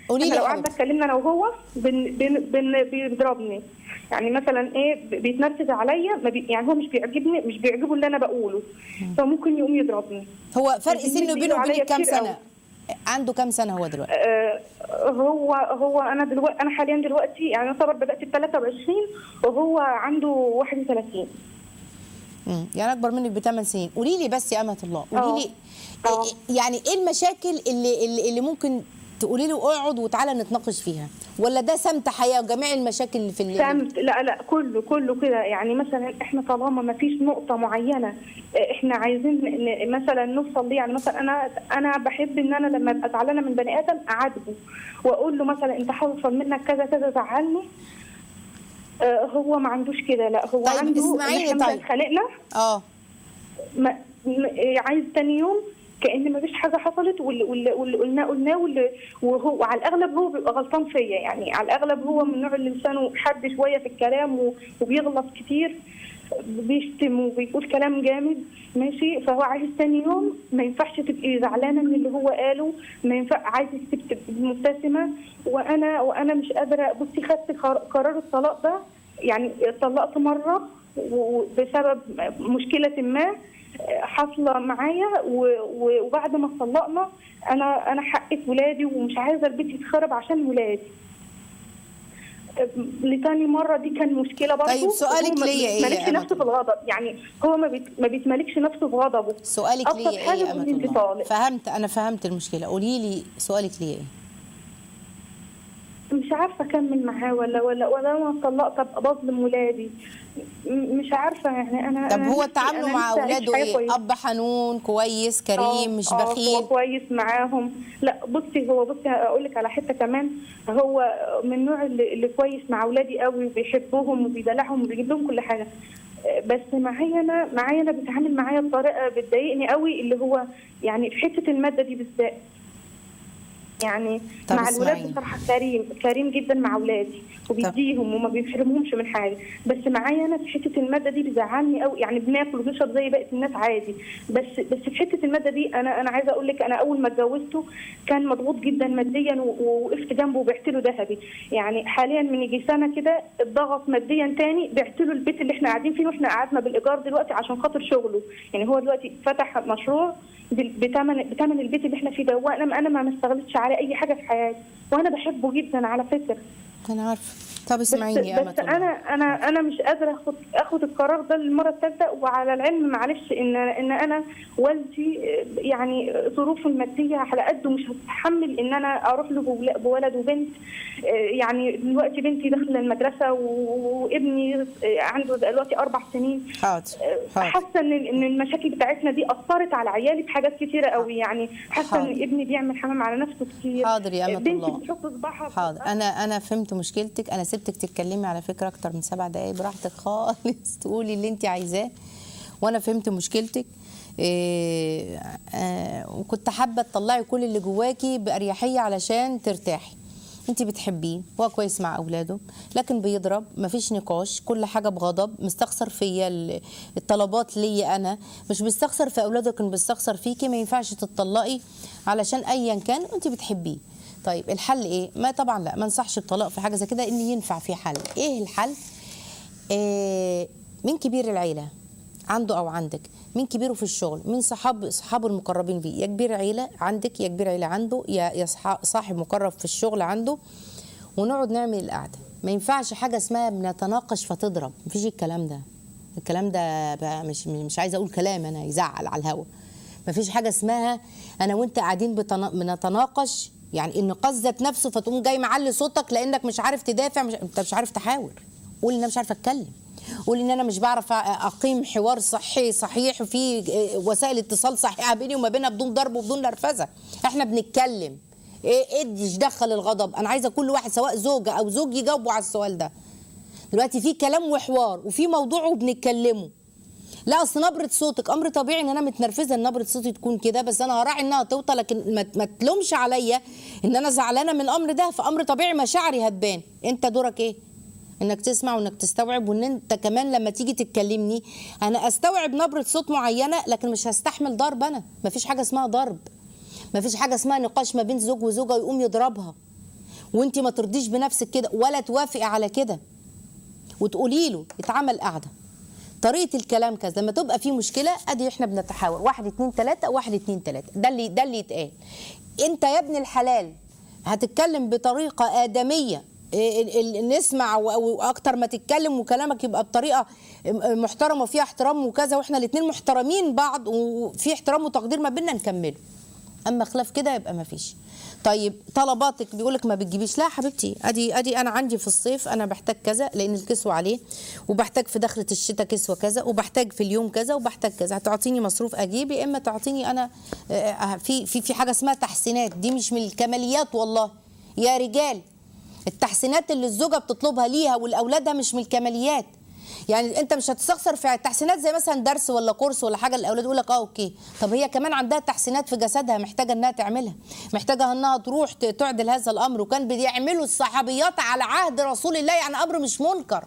قولي لي أنا يا لو قعدنا حبيبتي. اتكلمنا انا وهو بن بن بن بيضربني يعني مثلا ايه ب- بيتنرفز عليا ما بي يعني هو مش بيعجبني مش بيعجبه اللي انا بقوله فممكن يقوم يضربني هو فرق الاتنين سنه بينه بيقولوا وبينك عليا كام كتير سنه قوي. عنده كام سنه هو دلوقتي آه، هو هو انا دلوقتي انا حاليا دلوقتي يعني يعتبر بدات ب 23 وهو عنده 31 مم. يعني اكبر منك بثمان سنين قولي لي بس يا امه الله قولي اه. لي اه. إيه- يعني ايه المشاكل اللي اللي, اللي ممكن تقولي له اقعد وتعالى نتناقش فيها ولا ده سمت حياه وجميع المشاكل اللي في اللي سمت لا لا كله كله كده يعني مثلا احنا طالما ما فيش نقطه معينه اه، احنا عايزين ن- ن- مثلا نوصل ليه يعني مثلا انا انا بحب ان انا لما ابقى زعلانه من بني ادم اعاتبه واقول له مثلا انت حصل منك كذا كذا زعلني اه، هو ما عندوش كده لا هو طيب، عنده إن اسمعيني احنا طيب. اتخانقنا اه ما م- عايز تاني يوم كان ما فيش حاجه حصلت واللي, واللي, واللي قلناه قلناه واللي وهو وعلى الاغلب هو بيبقى غلطان فيا يعني على الاغلب هو من النوع اللي لسانه حاد شويه في الكلام و- وبيغلط كتير بيشتم وبيقول كلام جامد ماشي فهو عايز تاني يوم ما ينفعش تبقي زعلانه من اللي هو قاله ما ينفع عايزه تبقي مبتسمه وانا وانا مش قادره بصي خدت قرار قرار الطلاق ده يعني اتطلقت مره وبسبب مشكله ما حاصله معايا و- و- وبعد ما اتطلقنا انا انا حقي في ولادي ومش عايزه البيت يتخرب عشان ولادي لتاني مره دي كان مشكله برضه طيب، سؤالك هو ما ليا إيه يا بيتملكش أمة نفسه في الغضب يعني هو ما, بيت ما بيتملكش نفسه في غضبه سؤالك أبسط ليه حاجة ايه يا بيقول امه لي أنت الله طالق. فهمت انا فهمت المشكله قولي لي سؤالك ليه ايه مش عارفه اكمل معاه ولا ولا ولا انا اتطلقت ابقى بظلم ولادي م- مش عارفه يعني انا طب أنا هو نفسي- تعامله أنا مع نفسي أعيش اولاده حياة ايه كويسة. اب حنون كويس كريم مش آه، آه، بخيل هو كويس معاهم لا بصي هو بصي اقول لك على حته كمان هو من النوع اللي, اللي كويس مع اولادي قوي وبيحبهم وبيدلعهم وبيجيب لهم كل حاجه آه، بس معايا انا معايا انا بيتعامل معايا بطريقه بتضايقني قوي اللي هو يعني في حته الماده دي بالذات يعني طب مع الولاد اسمعيني. بصراحه كريم كريم جدا مع اولادي وبيديهم وما بيحرمهمش من حاجه بس معايا انا في حته الماده دي بيزعلني قوي يعني بناكل وبنشرب زي بقيه الناس عادي بس بس في حته الماده دي انا انا عايزه اقول لك انا اول ما اتجوزته كان مضغوط جدا ماديا و- ووقفت جنبه وبعت له ذهبي يعني حاليا من يجي سنه كده اتضغط ماديا تاني بعت له البيت اللي احنا قاعدين فيه واحنا قعدنا بالايجار دلوقتي عشان خاطر شغله يعني هو دلوقتي فتح مشروع بال- بتمن بتمن البيت اللي احنا فيه ده وانا انا ما استغلتش عليه اي حاجه في حياتي وانا بحبه جدا على فكره انا عارفه طب بس, اسمعيني يا امه بس الله انا انا انا مش قادره اخد اخد القرار ده للمره الثالثه وعلى العلم معلش ان ان انا والدي يعني ظروفه الماديه على قده مش هتتحمل ان انا اروح له بول- بولد وبنت يعني دلوقتي بنتي داخله المدرسه و- وابني عنده دلوقتي اربع سنين حاضر حاضر حاسه ان ان المشاكل بتاعتنا دي اثرت على عيالي في حاجات كتيره قوي يعني حاسه ان حاضر. ابني بيعمل حمام على نفسه كتير حاضر يا أمة بنتي الله. بتحط صباعها في حاضر انا انا فهمت مشكلتك انا سبتك تتكلمي على فكره اكتر من سبع دقايق براحتك خالص تقولي اللي انت عايزاه وانا فهمت مشكلتك إيه آه وكنت حابه تطلعي كل اللي جواكي باريحيه علشان ترتاحي انت بتحبيه هو كويس مع اولاده لكن بيضرب مفيش نقاش كل حاجه بغضب مستخسر فيا ال- الطلبات ليا انا مش بيستخسر في اولاده لكن بيستخسر فيكي ما ينفعش تتطلقي علشان ايا كان انت بتحبيه طيب الحل ايه ما طبعا لا ما انصحش الطلاق في حاجه زي كده ان ينفع في حل ايه الحل إيه مين كبير العيله عنده او عندك مين كبيره في الشغل مين صحاب صحابه المقربين بيه يا كبير عيله عندك يا كبير عيله عنده يا يا صحا- صاحب مقرب في الشغل عنده ونقعد نعمل القعده ما ينفعش حاجه اسمها بنتناقش فتضرب مفيش الكلام ده الكلام ده بقى مش مش عايزه اقول كلام انا يزعل على الهوا مفيش حاجه اسمها انا وانت قاعدين بتنا- بنتناقش يعني النقاش ذات نفسه فتقوم جاي معلي صوتك لانك مش عارف تدافع مش انت مش عارف تحاور قول ان انا مش عارفه اتكلم قول ان انا مش بعرف أ- اقيم حوار صحي صحيح وفي وسائل اتصال صحيحه بيني وما بينها بدون ضرب وبدون نرفزه احنا بنتكلم ايه اديش دخل الغضب انا عايزه كل واحد سواء زوجه او زوج يجاوبوا على السؤال ده دلوقتي في كلام وحوار وفي موضوع وبنتكلمه لا اصل نبره صوتك امر طبيعي ان انا متنرفزه ان نبره صوتي تكون كده بس انا هراعي انها توطى لكن ما ما تلومش عليا ان انا زعلانه من الامر ده فامر طبيعي مشاعري هتبان انت دورك ايه انك تسمع وانك تستوعب وان انت كمان لما تيجي تتكلمني انا استوعب نبره صوت معينه لكن مش هستحمل ضرب انا مفيش حاجه اسمها ضرب مفيش حاجه اسمها نقاش ما بين زوج وزوجه ويقوم يضربها وانت ما ترضيش بنفسك كده ولا توافقي على كده وتقولي له يتعمل قاعده طريقه الكلام كذا لما تبقى في مشكله ادي احنا بنتحاور واحد اتنين تلاته واحد اتنين تلاته ده اللي ده اللي يتقال انت يا ابن الحلال هتتكلم بطريقه ادميه ال- ال- نسمع و- واكتر ما تتكلم وكلامك يبقى بطريقه محترمه وفيها احترام وكذا واحنا الاثنين محترمين بعض وفي احترام وتقدير ما بيننا نكمله اما خلاف كده يبقى ما فيش طيب طلباتك بيقول لك ما بتجيبيش لا يا حبيبتي ادي ادي انا عندي في الصيف انا بحتاج كذا لان الكسوه عليه وبحتاج في دخله الشتاء كسوه كذا وبحتاج في اليوم كذا وبحتاج كذا هتعطيني مصروف اجيب يا اما تعطيني انا آه، في في في حاجه اسمها تحسينات دي مش من الكماليات والله يا رجال التحسينات اللي الزوجه بتطلبها ليها ولاولادها مش من الكماليات يعني انت مش هتستخسر في تحسينات زي مثلا درس ولا كورس ولا حاجه الاولاد يقول لك اه اوكي طب هي كمان عندها تحسينات في جسدها محتاجه انها تعملها محتاجه انها تروح ت- تعدل هذا الامر وكان بيعملوا الصحابيات على عهد رسول الله يعني امر مش منكر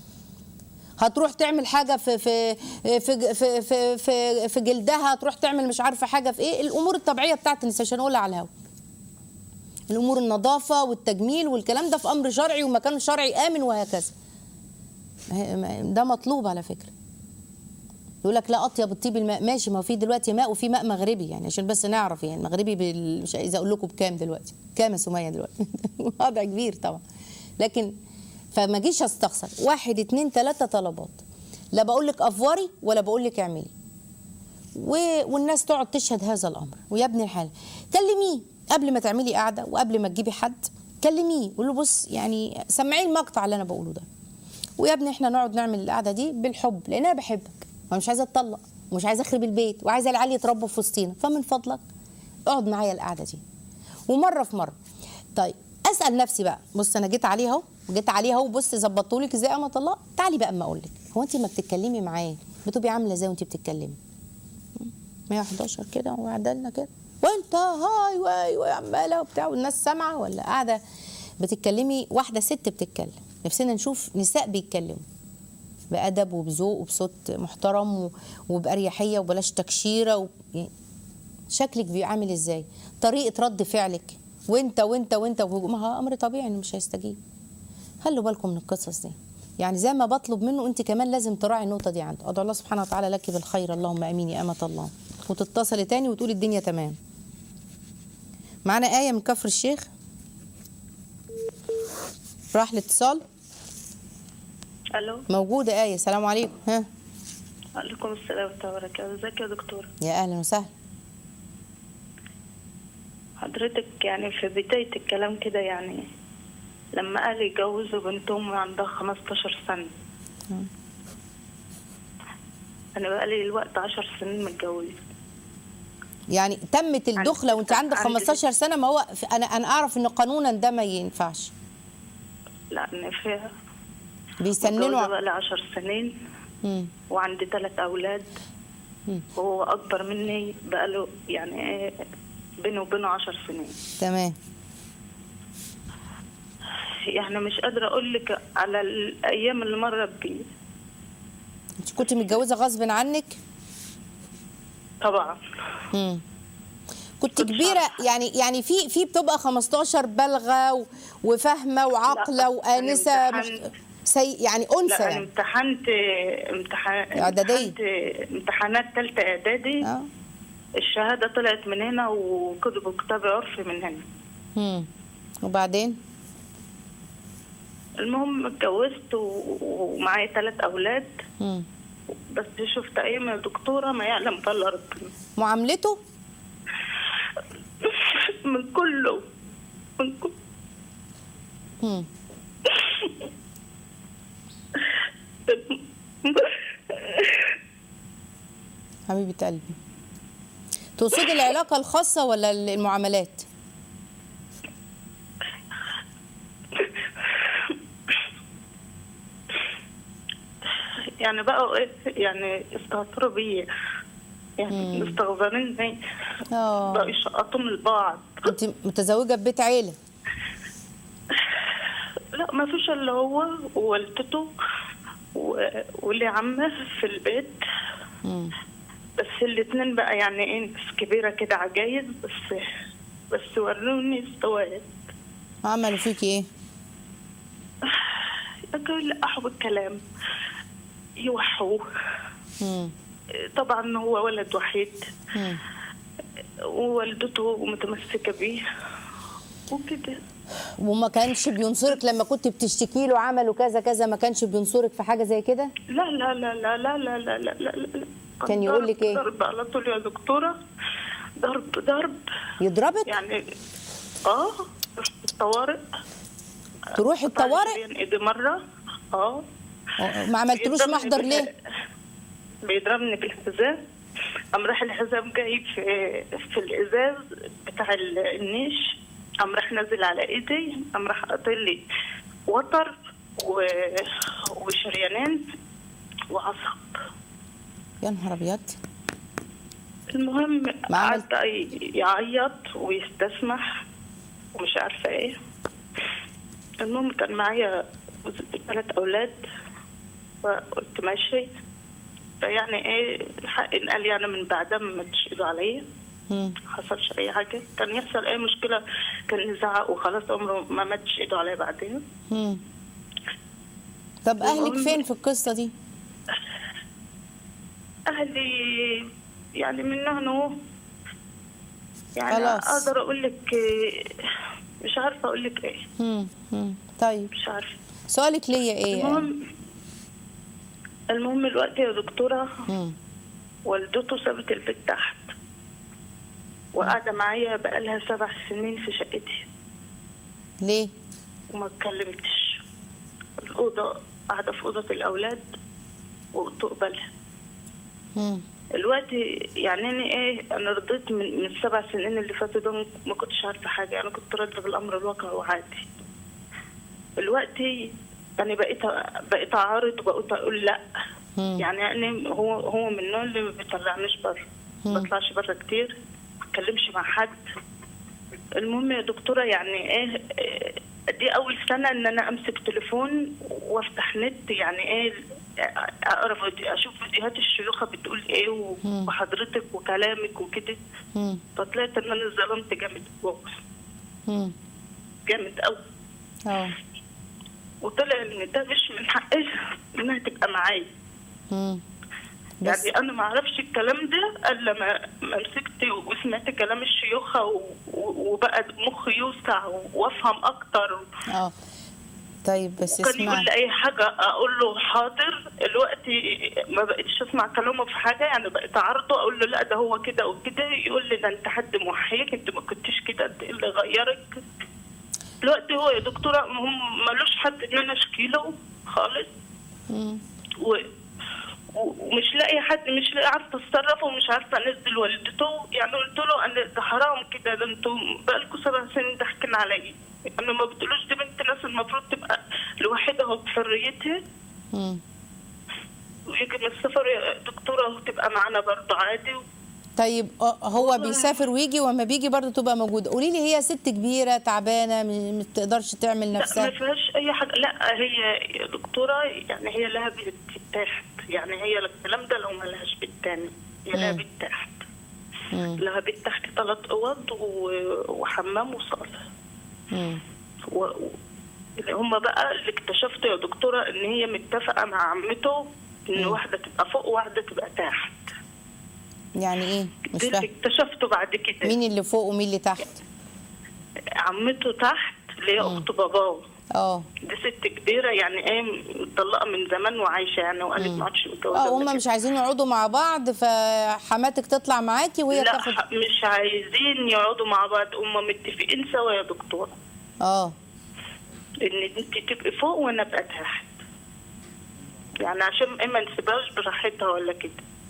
هتروح تعمل حاجه في في في في في, في, في جلدها تروح تعمل مش عارفه حاجه في ايه الامور الطبيعيه بتاعت النساء عشان اقولها على الهوا الامور النظافه والتجميل والكلام ده في امر شرعي ومكان شرعي امن وهكذا ما- ما- ده مطلوب على فكره يقول لك لا اطيب الطيب الماء ماشي ما هو في دلوقتي ماء وفي ماء مغربي يعني عشان بس نعرف يعني مغربي بال... مش عايزه اقول لكم بكام دلوقتي كام يا سميه دلوقتي وضع كبير طبعا لكن فما جيش استخسر واحد اتنين تلاته طلبات لا بقول لك افوري ولا بقول لك اعملي و... والناس تقعد تشهد هذا الامر ويا ابن الحلال كلميه قبل ما تعملي قاعده وقبل ما تجيبي حد كلميه قول له بص يعني سمعيه المقطع اللي انا بقوله ده ويا ابني احنا نقعد نعمل القعده دي بالحب لان انا بحبك وانا مش عايزه اتطلق ومش عايزه اخرب البيت وعايزه العيال يتربوا في وسطينا فمن فضلك اقعد معايا القعده دي ومره في مره طيب اسال نفسي بقى بص انا جيت عليها اهو جيت عليها اهو بص ظبطتولك ازاي اما طلاق تعالي بقى اما اقول لك هو انت ما بتتكلمي معاه بتبقي عامله ازاي وانت بتتكلمي 111 كده وعدلنا كده وانت هاي واي واي عماله وبتاع والناس سامعه ولا قاعده بتتكلمي واحده ست بتتكلم نفسنا نشوف نساء بيتكلموا بأدب وبذوق وبصوت محترم و- وبأريحية وبلاش تكشيرة و... يعني شكلك بيعمل ازاي طريقة رد فعلك وانت وانت وانت ما هو امر طبيعي انه مش هيستجيب خلوا بالكم من القصص دي يعني زي ما بطلب منه انت كمان لازم تراعي النقطه دي عنده ادعو الله سبحانه وتعالى لك بالخير اللهم امين يا امه الله وتتصلي تاني وتقولي الدنيا تمام معانا ايه من كفر الشيخ راح الاتصال الو موجوده ايه السلام عليكم ها وعليكم السلام ورحمه الله وبركاته ازيك يا دكتور يا اهلا وسهلا حضرتك يعني في بدايه الكلام كده يعني لما اهلي يجوزوا بنتهم عندها 15 سنه انا بقالي الوقت 10 سنين متجوزه يعني تمت الدخله وانت عندك عندي- 15 سنه ما هو انا انا اعرف ان قانونا ده ما ينفعش لا انا فيها بيسننوا متجوزه ع- بقالي 10 سنين مم. وعندي ثلاث اولاد مم. وهو اكبر مني بقاله يعني إيه بيني وبينه 10 سنين تمام يعني مش قادره اقول لك على الايام اللي مرت بيه انت كنت متجوزه غصب عنك طبعا مم. كنت كنت كبيره عارفة. يعني يعني في في بتبقى 15 بالغه و- وفاهمه وعاقله لا، وانسه أنا مش امتحنت. سي يعني انثى لا انا يعني امتحنت امتحان إعدادية. امتحنت امتحانات ثالثه اعدادي اه الشهاده طلعت من هنا وكتب كتاب عرفي من هنا مم. وبعدين المهم اتجوزت و- ومعايا ثلاث اولاد مم. بس شفت ايام يا دكتوره ما يعلم بالله ربنا معاملته من كله من كل مم. حبيبه قلبي تقصدي العلاقه الخاصه ولا المعاملات يعني بقوا ايه يعني استهتروا بيا يعني مستغفريني اه بقوا يشقطون لبعض انت متزوجه ببيت عيله لا ما فيش الا هو ووالدته و- ولي عمه في البيت مم. بس الاتنين بقى يعني ايه ناس كبيرة كده عجايز بس بس وروني استوات عملوا فيكي ايه يقول لقحوا بالكلام يوحوه مم. طبعا هو ولد وحيد مم. ووالدته متمسكة بيه وكده وما كانش بينصرك لما كنت بتشتكي له عملوا كذا كذا ما كانش بينصرك في حاجه زي كده لا لا لا لا لا لا لا لا لا لا كان يقول لك إيه؟ ضرب على طول يا دكتورة ضرب ضرب يضربك يعني اه رحت الطوارئ تروحي الطوارئ يعني ايدي مرة اه ما عملتلوش بيضربني محضر بال- ليه بيضربني بالحزام قام راح الحزام جاي في في الازاز بتاع ال- النيش قام راح نازل على ايدي قام راح قاطع لي وتر و... وشريانين وعصب يا نهار ابيض المهم ما عمل- قعد يعيط ويستسمح ومش عارفه ايه المهم كان معايا ثلاث اولاد فقلت ماشي فيعني ايه الحق انقال يعني من بعدها ما مدش ايده عليا مم. حصلش اي حاجه كان يحصل اي مشكله كان يزعق وخلاص عمره ما مدش ايده عليا بعدين مم. طب اهلك المهم- فين في القصه دي اهلي يعني من هنا اهو يعني خلاص. اقدر اقول لك إيه، مش عارفه اقول لك ايه مم. مم. طيب مش عارفه سؤالك ليا ايه يعني؟ المهم المهم الوقت يا دكتوره مم. والدته سابت البيت تحت وقاعده معايا بقالها سبع سنين في شقتي ليه وما اتكلمتش الأوضة قاعدة في أوضة الأولاد وتقبلها مم. الوقت يعني أنا إيه أنا رضيت من, من السبع سنين اللي فاتوا ده ما كنتش عارفة حاجة أنا كنت راضية بالأمر الواقع وعادي الوقت أنا بقيت بقيت أعارض وبقيت أقول لأ مم. يعني أنا هو هو من النوع اللي ما بيطلعنيش بره ما بطلعش بره كتير ما بتكلمش مع حد المهم يا دكتورة يعني ايه إيه، دي أول سنة إن أنا أمسك تليفون وأفتح نت يعني ايه أقرا فيديو أشوف فيديوهات الشيوخة بتقول ايه و- وحضرتك وكلامك وكده مم. فطلعت إن أنا ظلمت جامد جوه مم. جامد أوي اه وطلع إن ده مش من حقها إنها تبقى معايا مم. بس يعني انا ما اعرفش الكلام ده الا ما ما مسكت وسمعت كلام الشيوخه و- و- وبقى مخي يوسع وافهم اكتر اه طيب بس كان يقول اسمعي لي اي حاجه اقول له حاضر الوقت ما بقتش اسمع كلامه في حاجه يعني بقيت اعارضه اقول له لا ده هو كده وكده يقول لي ده انت حد موحيك انت ما كنتش كده انت إيه اللي غيرك الوقت هو يا دكتوره هم ملوش حد ان انا اشكي له خالص مم. و... و- ومش لاقي حد مش لاقي عارفه اتصرف ومش عارفه انزل والدته يعني قلت له انا ده حرام كده ده انتوا بقالكوا سبع سنين ضاحكين عليا انا ما بتقولوش دي بنت ناس المفروض تبقى لوحدها بحريتها مم. ويجي من السفر يا دكتوره وتبقى معانا برضه عادي طيب آه، هو بيسافر ويجي وما بيجي برضه تبقى موجوده قولي لي هي ست كبيره تعبانه م- ما تقدرش تعمل لا ما نفسها فيهاش اي حاجه لا هي يا دكتوره يعني هي لها بيت تحت يعني هي الكلام ده لو ما لهاش بيت تاني هي لها مم. بيت تحت مم. لها بيت تحت ثلاث اوض و- وحمام وصاله مم. و... و- اللي هم بقى اللي اكتشفت يا دكتوره ان هي متفقه مع عمته ان واحده تبقى فوق وواحده تبقى تحت يعني ايه مش دي اللي فاهم اكتشفته بعد كده مين اللي فوق ومين اللي تحت عمته تحت اللي هي اخت باباه اه دي ست كبيره يعني ايه مطلقه من زمان وعايشه يعني وقالت ما عادش متجوزه اه ولا هما كده. مش عايزين يقعدوا مع بعض فحماتك تطلع معاكي وهي لا تاخد ح- مش عايزين يقعدوا مع بعض هم متفقين سوا يا دكتوره اه ان انت تبقي فوق وانا ابقى تحت يعني عشان ايه ما نسيبهاش براحتها ولا كده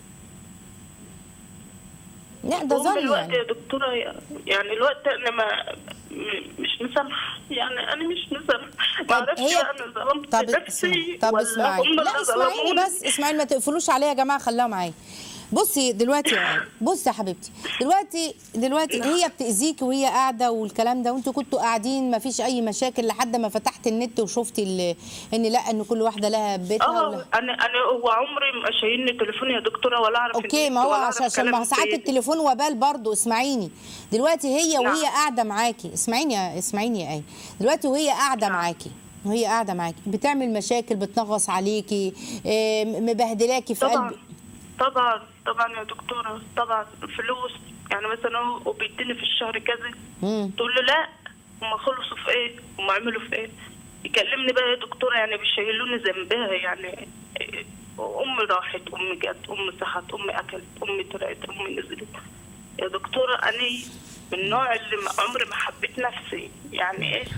لا ده هم ظن الوقت يعني يا دكتورة يعني الوقت أنا ما م- مش مسامحة يعني أنا مش مسامحة ما طب أعرفش هي- بقى أنا ظلمت طب نفسي اسمعي طب ولا اسمعي هم لا اللي اسمعيني ظلموني. بس اسمعيني ما تقفلوش عليا يا جماعه خليها معايا بصي دلوقتي بصي يا حبيبتي دلوقتي دلوقتي هي بتاذيكي وهي قاعده والكلام ده وانتوا كنتوا قاعدين ما فيش اي مشاكل لحد ما فتحت النت وشفتي ال- ان لا ان كل واحده لها بيتها اه ولا انا انا هو عمري ما شايلني تليفون يا دكتوره ولا اعرف اوكي النت ما هو ولا أعرف عشان عشان ما كلام هو ساعات زي- التليفون وبال برضه اسمعيني دلوقتي هي وهي نعم. قاعده معاكي اسمعيني يا اسمعيني يا ايه دلوقتي وهي قاعده معاكي وهي قاعده معاكي بتعمل مشاكل بتنغص عليكي إيه، مبهدلاكي في طبعا قلب طبعا طبعا يا دكتوره طبعا فلوس يعني مثلا هو بيديني في الشهر كذا مم. تقول له لا هم خلصوا في ايه هم عملوا في ايه يكلمني بقى يا دكتوره يعني بيشيلوني ذنبها يعني إيه، امي راحت امي جت امي صحت امي اكلت امي طلعت امي نزلت يا دكتوره انا من النوع اللي ما- عمري ما حبيت نفسي يعني ايه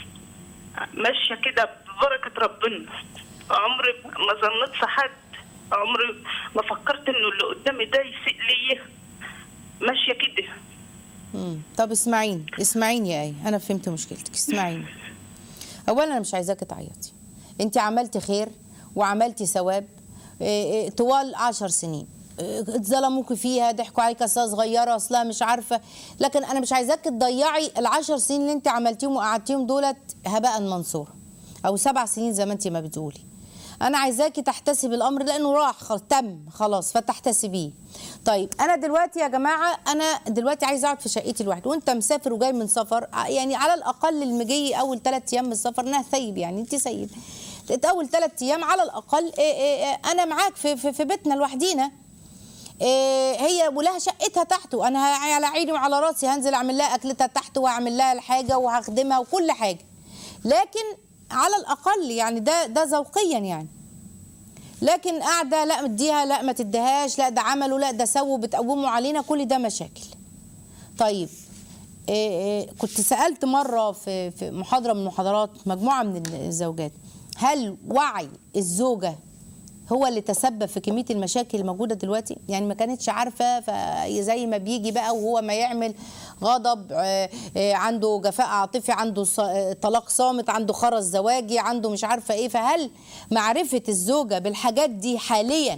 ماشيه كده ببركه ربنا عمري ما ظنيت في حد عمري ما فكرت انه اللي قدامي ده يسيء ليا ماشيه كده مم. طب اسمعيني اسمعيني يا ايه انا فهمت مشكلتك اسمعيني اولا انا مش عايزاكي تعيطي انت عملتي خير وعملتي ثواب إيه، إيه، طوال عشر سنين إيه، اتظلموكي فيها ضحكوا عليك اصلها صغيره اصلها مش عارفه لكن انا مش عايزاكي تضيعي العشر سنين اللي انت عملتيهم وقعدتيهم دولت هباء منصورا او سبع سنين زي ما انت ما بتقولي انا عايزاكي تحتسبي الامر لانه راح خلاص تم خلاص فتحتسبيه طيب انا دلوقتي يا جماعه انا دلوقتي عايزه اقعد في شقتي لوحدي وانت مسافر وجاي من سفر ع- يعني على الاقل المجي اول ثلاث ايام من السفر انها ثيب يعني انت سيب اول ثلاث ايام على الاقل إيه إيه إيه انا معاك في, في, في بيتنا لوحدينا إيه هي ولها شقتها تحت وانا ه- على عيني وعلى راسي هنزل اعمل لها اكلتها تحت واعمل لها الحاجه وهخدمها وكل حاجه لكن على الاقل يعني ده ده ذوقيا يعني لكن قاعده لا مديها لا ما تديهاش لا ده عملوا لا ده سووا بتقوموا علينا كل ده مشاكل طيب إيه إيه كنت سالت مره في في محاضره من المحاضرات مجموعه من الزوجات هل وعي الزوجه هو اللي تسبب في كميه المشاكل الموجوده دلوقتي يعني ما كانتش عارفه فزي ما بيجي بقى وهو ما يعمل غضب آه، آه، عنده جفاء عاطفي عنده ص- آه، طلاق صامت عنده خرس زواجي عنده مش عارفه ايه فهل معرفه الزوجه بالحاجات دي حاليا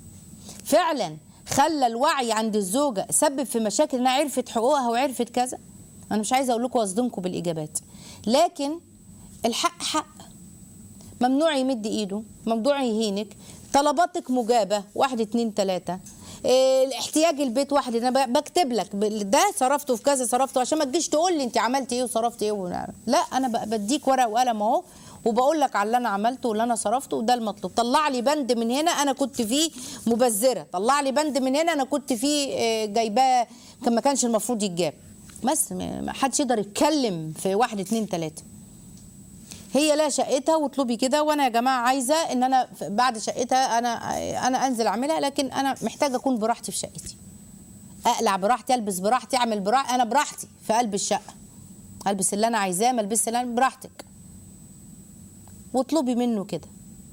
فعلا خلى الوعي عند الزوجه سبب في مشاكل انها عرفت حقوقها وعرفت كذا انا مش عايزه اقول لكم واصدمكم بالاجابات لكن الحق حق ممنوع يمد ايده ممنوع يهينك طلباتك مجابه واحد اتنين تلاته إيه الاحتياج البيت واحد انا ب- بكتب لك ب- ده صرفته في كذا صرفته عشان ما تجيش تقول لي انت عملتي ايه وصرفتي ايه ونا- لا انا ب- بديك ورقه وقلم اهو وبقول لك على اللي انا عملته واللي انا صرفته وده المطلوب طلع لي بند من هنا انا كنت فيه مبذره طلع لي بند من هنا انا كنت فيه إيه، جايباه كان ما كانش المفروض يتجاب بس ما ما حدش يقدر يتكلم في واحد اتنين تلاته هي لا شقتها واطلبي كده وانا يا جماعه عايزه ان انا ف- بعد شقتها انا انا انزل اعملها لكن انا محتاجه اكون براحتي في شقتي اقلع براحتي البس براحتي اعمل براحتي انا براحتي في قلب الشقه البس اللي انا عايزاه ما البس اللي انا براحتك واطلبي منه كده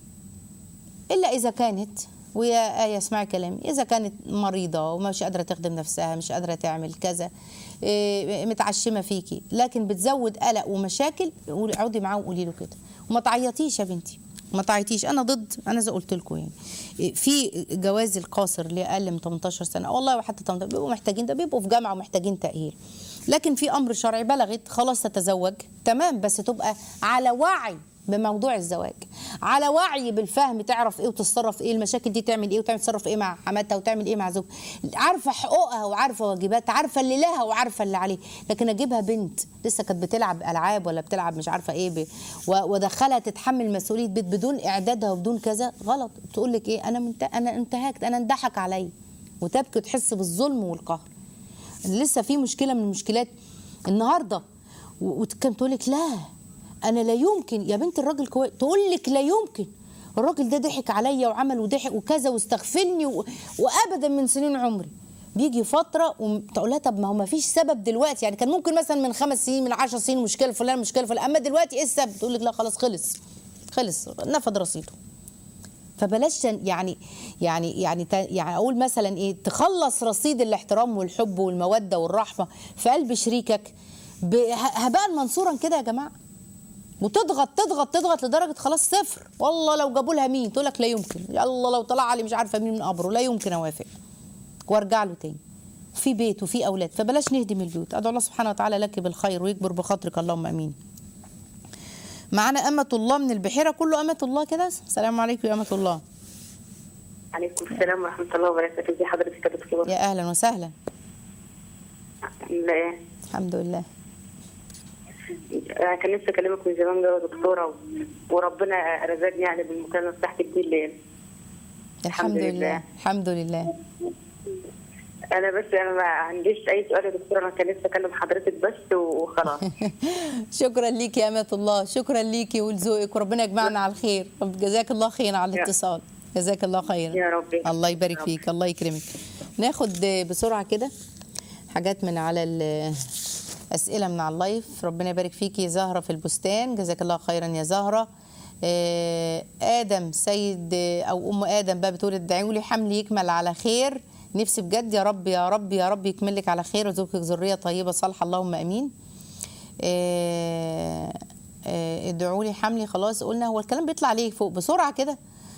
الا اذا كانت ويا آية اسمعي كلامي إذا كانت مريضة ومش قادرة تخدم نفسها مش قادرة تعمل كذا إيه، متعشمة فيكي لكن بتزود قلق ومشاكل قولي- اقعدي معاه وقولي له كده وما تعيطيش يا بنتي ما تعيطيش انا ضد انا زي قلت لكم يعني إيه، في جواز القاصر اللي اقل من 18 سنه والله وحتى 18 بيبقوا محتاجين ده بيبقوا في جامعه ومحتاجين تاهيل لكن في امر شرعي بلغت خلاص تتزوج تمام بس تبقى على وعي بموضوع الزواج على وعي بالفهم تعرف ايه وتتصرف ايه المشاكل دي تعمل ايه وتعمل تصرف ايه مع حماتها وتعمل ايه مع زوجها عارفه حقوقها وعارفه واجباتها عارفه اللي لها وعارفه اللي عليه لكن اجيبها بنت لسه كانت بتلعب العاب ولا بتلعب مش عارفه ايه ب... و- وادخلها تتحمل مسؤوليه بيت بدون اعدادها وبدون كذا غلط تقول لك ايه انا منت... انا انتهكت انا اندحك عليا وتبكي وتحس بالظلم والقهر لسه في مشكله من المشكلات النهارده و- وكانت تقول لك لا انا لا يمكن يا بنت الراجل كويس تقول لك لا يمكن الراجل ده ضحك عليا وعمل وضحك وكذا واستغفلني و... وابدا من سنين عمري بيجي فتره وتقول لها طب ما هو ما فيش سبب دلوقتي يعني كان ممكن مثلا من خمس سنين من عشر سنين مشكله فلان مشكله فلان اما دلوقتي ايه السبب تقول لك لا خلاص خلص خلص نفد رصيده فبلاش تن- يعني يعني يعني ت- يعني اقول مثلا ايه تخلص رصيد الاحترام والحب والموده والرحمه في قلب شريكك ب- ه- هباء منصورا كده يا جماعه وتضغط تضغط تضغط لدرجه خلاص صفر والله لو جابوا لها مين تقول لك لا يمكن يلا لو طلع علي مش عارفه مين من قبره لا يمكن اوافق وارجع له تاني في بيت وفي اولاد فبلاش نهدم البيوت ادعو الله سبحانه وتعالى لك بالخير ويكبر بخاطرك اللهم امين معانا أمة الله من البحيرة كله أمة الله كده السلام عليكم يا أمة الله عليكم السلام ورحمة الله وبركاته ازي حضرتك يا دكتور يا أهلا وسهلا لا الحمد لله أنا كان نفسي أكلمك من زمان بقى يا دكتورة و- وربنا رزقني يعني بالمكالمة بتاعتك دي الليل الحمد الحمد لله لله. الحمد لله أنا بس أنا ما عنديش أي سؤال يا دكتورة أنا كان نفسي أكلم حضرتك بس وخلاص شكرا ليك يا أمة الله شكرا ليكي ولذوقك وربنا يجمعنا على الخير رب- جزاك الله خير على الاتصال جزاك الله خيرا يا ربي الله يبارك يا رب. فيك الله يكرمك ناخد بسرعة كده حاجات من على ال- أسئلة من على اللايف ربنا يبارك فيكي زهرة في البستان جزاك الله خيرا يا زهرة آه، آدم سيد أو أم آدم بقى بتقول ادعوا لي حمل يكمل على خير نفسي بجد يا رب يا رب يا رب يكمل لك على خير ويرزقك ذرية طيبة صالحة اللهم آمين آه، آه، ادعوا لي حملي خلاص قلنا هو الكلام بيطلع ليه فوق بسرعة كده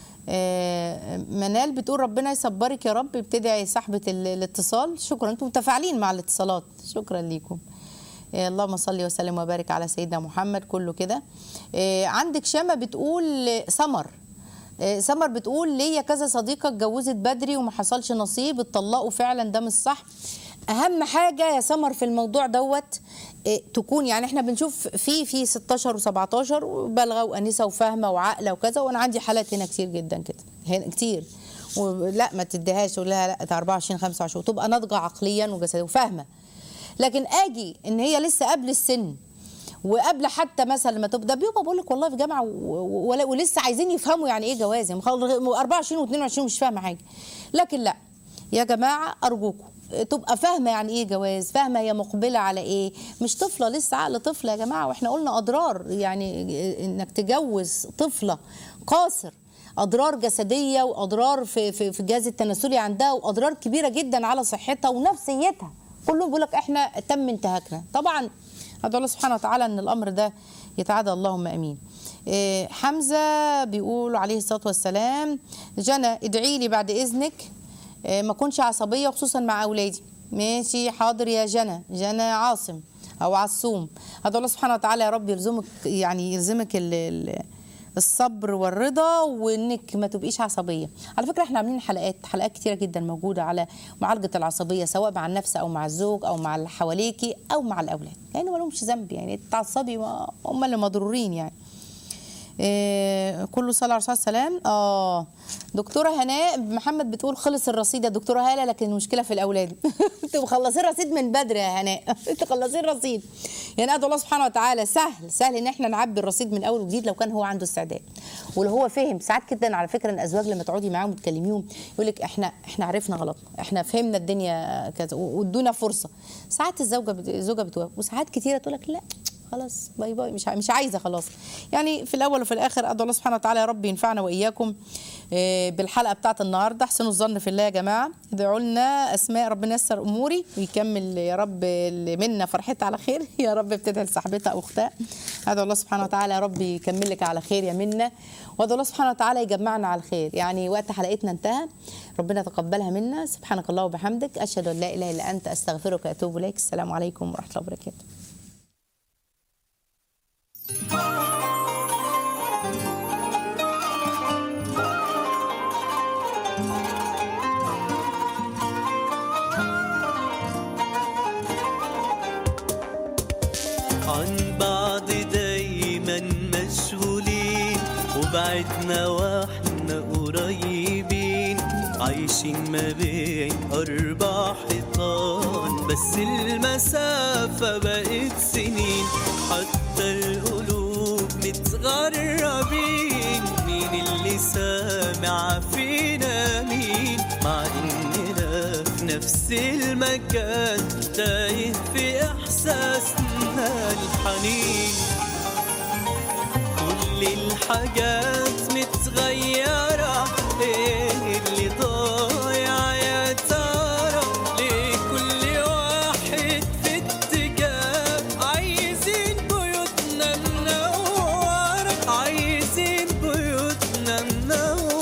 آه، منال بتقول ربنا يصبرك يا رب بتدعي صاحبة ال- الاتصال شكرا انتم متفاعلين مع الاتصالات شكرا ليكم آه، اللهم صل وسلم وبارك على سيدنا محمد كله كده آه، عندك شامة بتقول آه، سمر آه، سمر بتقول ليا كذا صديقة اتجوزت بدري وما حصلش نصيب اتطلقوا فعلا ده مش صح اهم حاجه يا سمر في الموضوع دوت إيه، تكون يعني احنا بنشوف في في 16 و17 بالغه وانسه وفاهمه وعاقله وكذا وانا عندي حالات هنا كتير جدا كده هنا كتير ولا ما تديهاش تقول لها لا ده 24 25 تبقى ناضجه عقليا وجسديا وفاهمه لكن اجي ان هي لسه قبل السن وقبل حتى مثلا ما تبدا بيبقى بقول لك والله في جامعه و- و- ولا- ولسه عايزين يفهموا يعني ايه جواز يعني مخل- 24 و22 مش فاهمه حاجه لكن لا يا جماعه ارجوكم تبقى فاهمه يعني ايه جواز فاهمه هي مقبله على ايه مش طفله لسه عقل طفله يا جماعه واحنا قلنا اضرار يعني انك تجوز طفله قاصر اضرار جسديه واضرار في في في الجهاز التناسلي عندها واضرار كبيره جدا على صحتها ونفسيتها كلهم بيقول لك احنا تم انتهاكنا طبعا ادعو الله سبحانه وتعالى ان الامر ده يتعادى اللهم امين إيه، حمزه بيقول عليه الصلاه والسلام جنى ادعي لي بعد اذنك إيه، ما اكونش عصبيه خصوصا مع اولادي ماشي حاضر يا جنى جنى عاصم او عصوم ادعو الله سبحانه وتعالى يا رب يلزمك يعني يلزمك ال- ال- الصبر والرضا وانك ما تبقيش عصبيه على فكره احنا عاملين حلقات حلقات كتيره جدا موجوده على معالجه العصبيه سواء مع النفس او مع الزوج او مع اللي حواليكي او مع الاولاد يعني ما لهمش ذنب يعني تعصبي ما- هم اللي مضرورين يعني إيه كله صلى على الرسول صلى الله عليه وسلم اه دكتوره هناء محمد بتقول خلص الرصيد يا دكتوره هاله لكن المشكله في الاولاد انتوا مخلصين رصيد من بدري يا هناء انتوا مخلصين رصيد يعني ادعو الله سبحانه وتعالى سهل سهل ان احنا نعبي الرصيد من اول وجديد لو كان هو عنده استعداد ولو هو فهم ساعات جدا على فكره الازواج لما تقعدي معاهم وتكلميهم يقول لك احنا احنا عرفنا غلطنا احنا فهمنا الدنيا كذا وادونا فرصه ساعات الزوجه بت- الزوجه بتوافق وساعات كتيره تقول لك لا خلاص باي باي مش ع- مش عايزه خلاص يعني في الاول وفي الاخر ادعو الله سبحانه وتعالى يا رب ينفعنا واياكم آه، بالحلقه بتاعت النهارده احسنوا الظن في الله يا جماعه ادعوا لنا اسماء ربنا ييسر اموري ويكمل يا رب اللي منا فرحتها على خير يا رب بتدعي لصاحبتها او اختها ادعو الله سبحانه وتعالى يا رب يكمل لك على خير يا منا وادعو الله سبحانه وتعالى يجمعنا على الخير يعني وقت حلقتنا انتهى ربنا يتقبلها منا سبحانك الله وبحمدك اشهد ان لا اله الا انت استغفرك واتوب اليك السلام عليكم ورحمه الله وبركاته عن بعض دايما مشغولين وبعدنا واحنا قريبين عايشين ما بين أربع حيطان بس المسافة بقت سنين حتى القلوب متغربين مين اللي سامع فينا مين مع إننا في نفس المكان تايه في إحساسنا الحنين كل الحاجات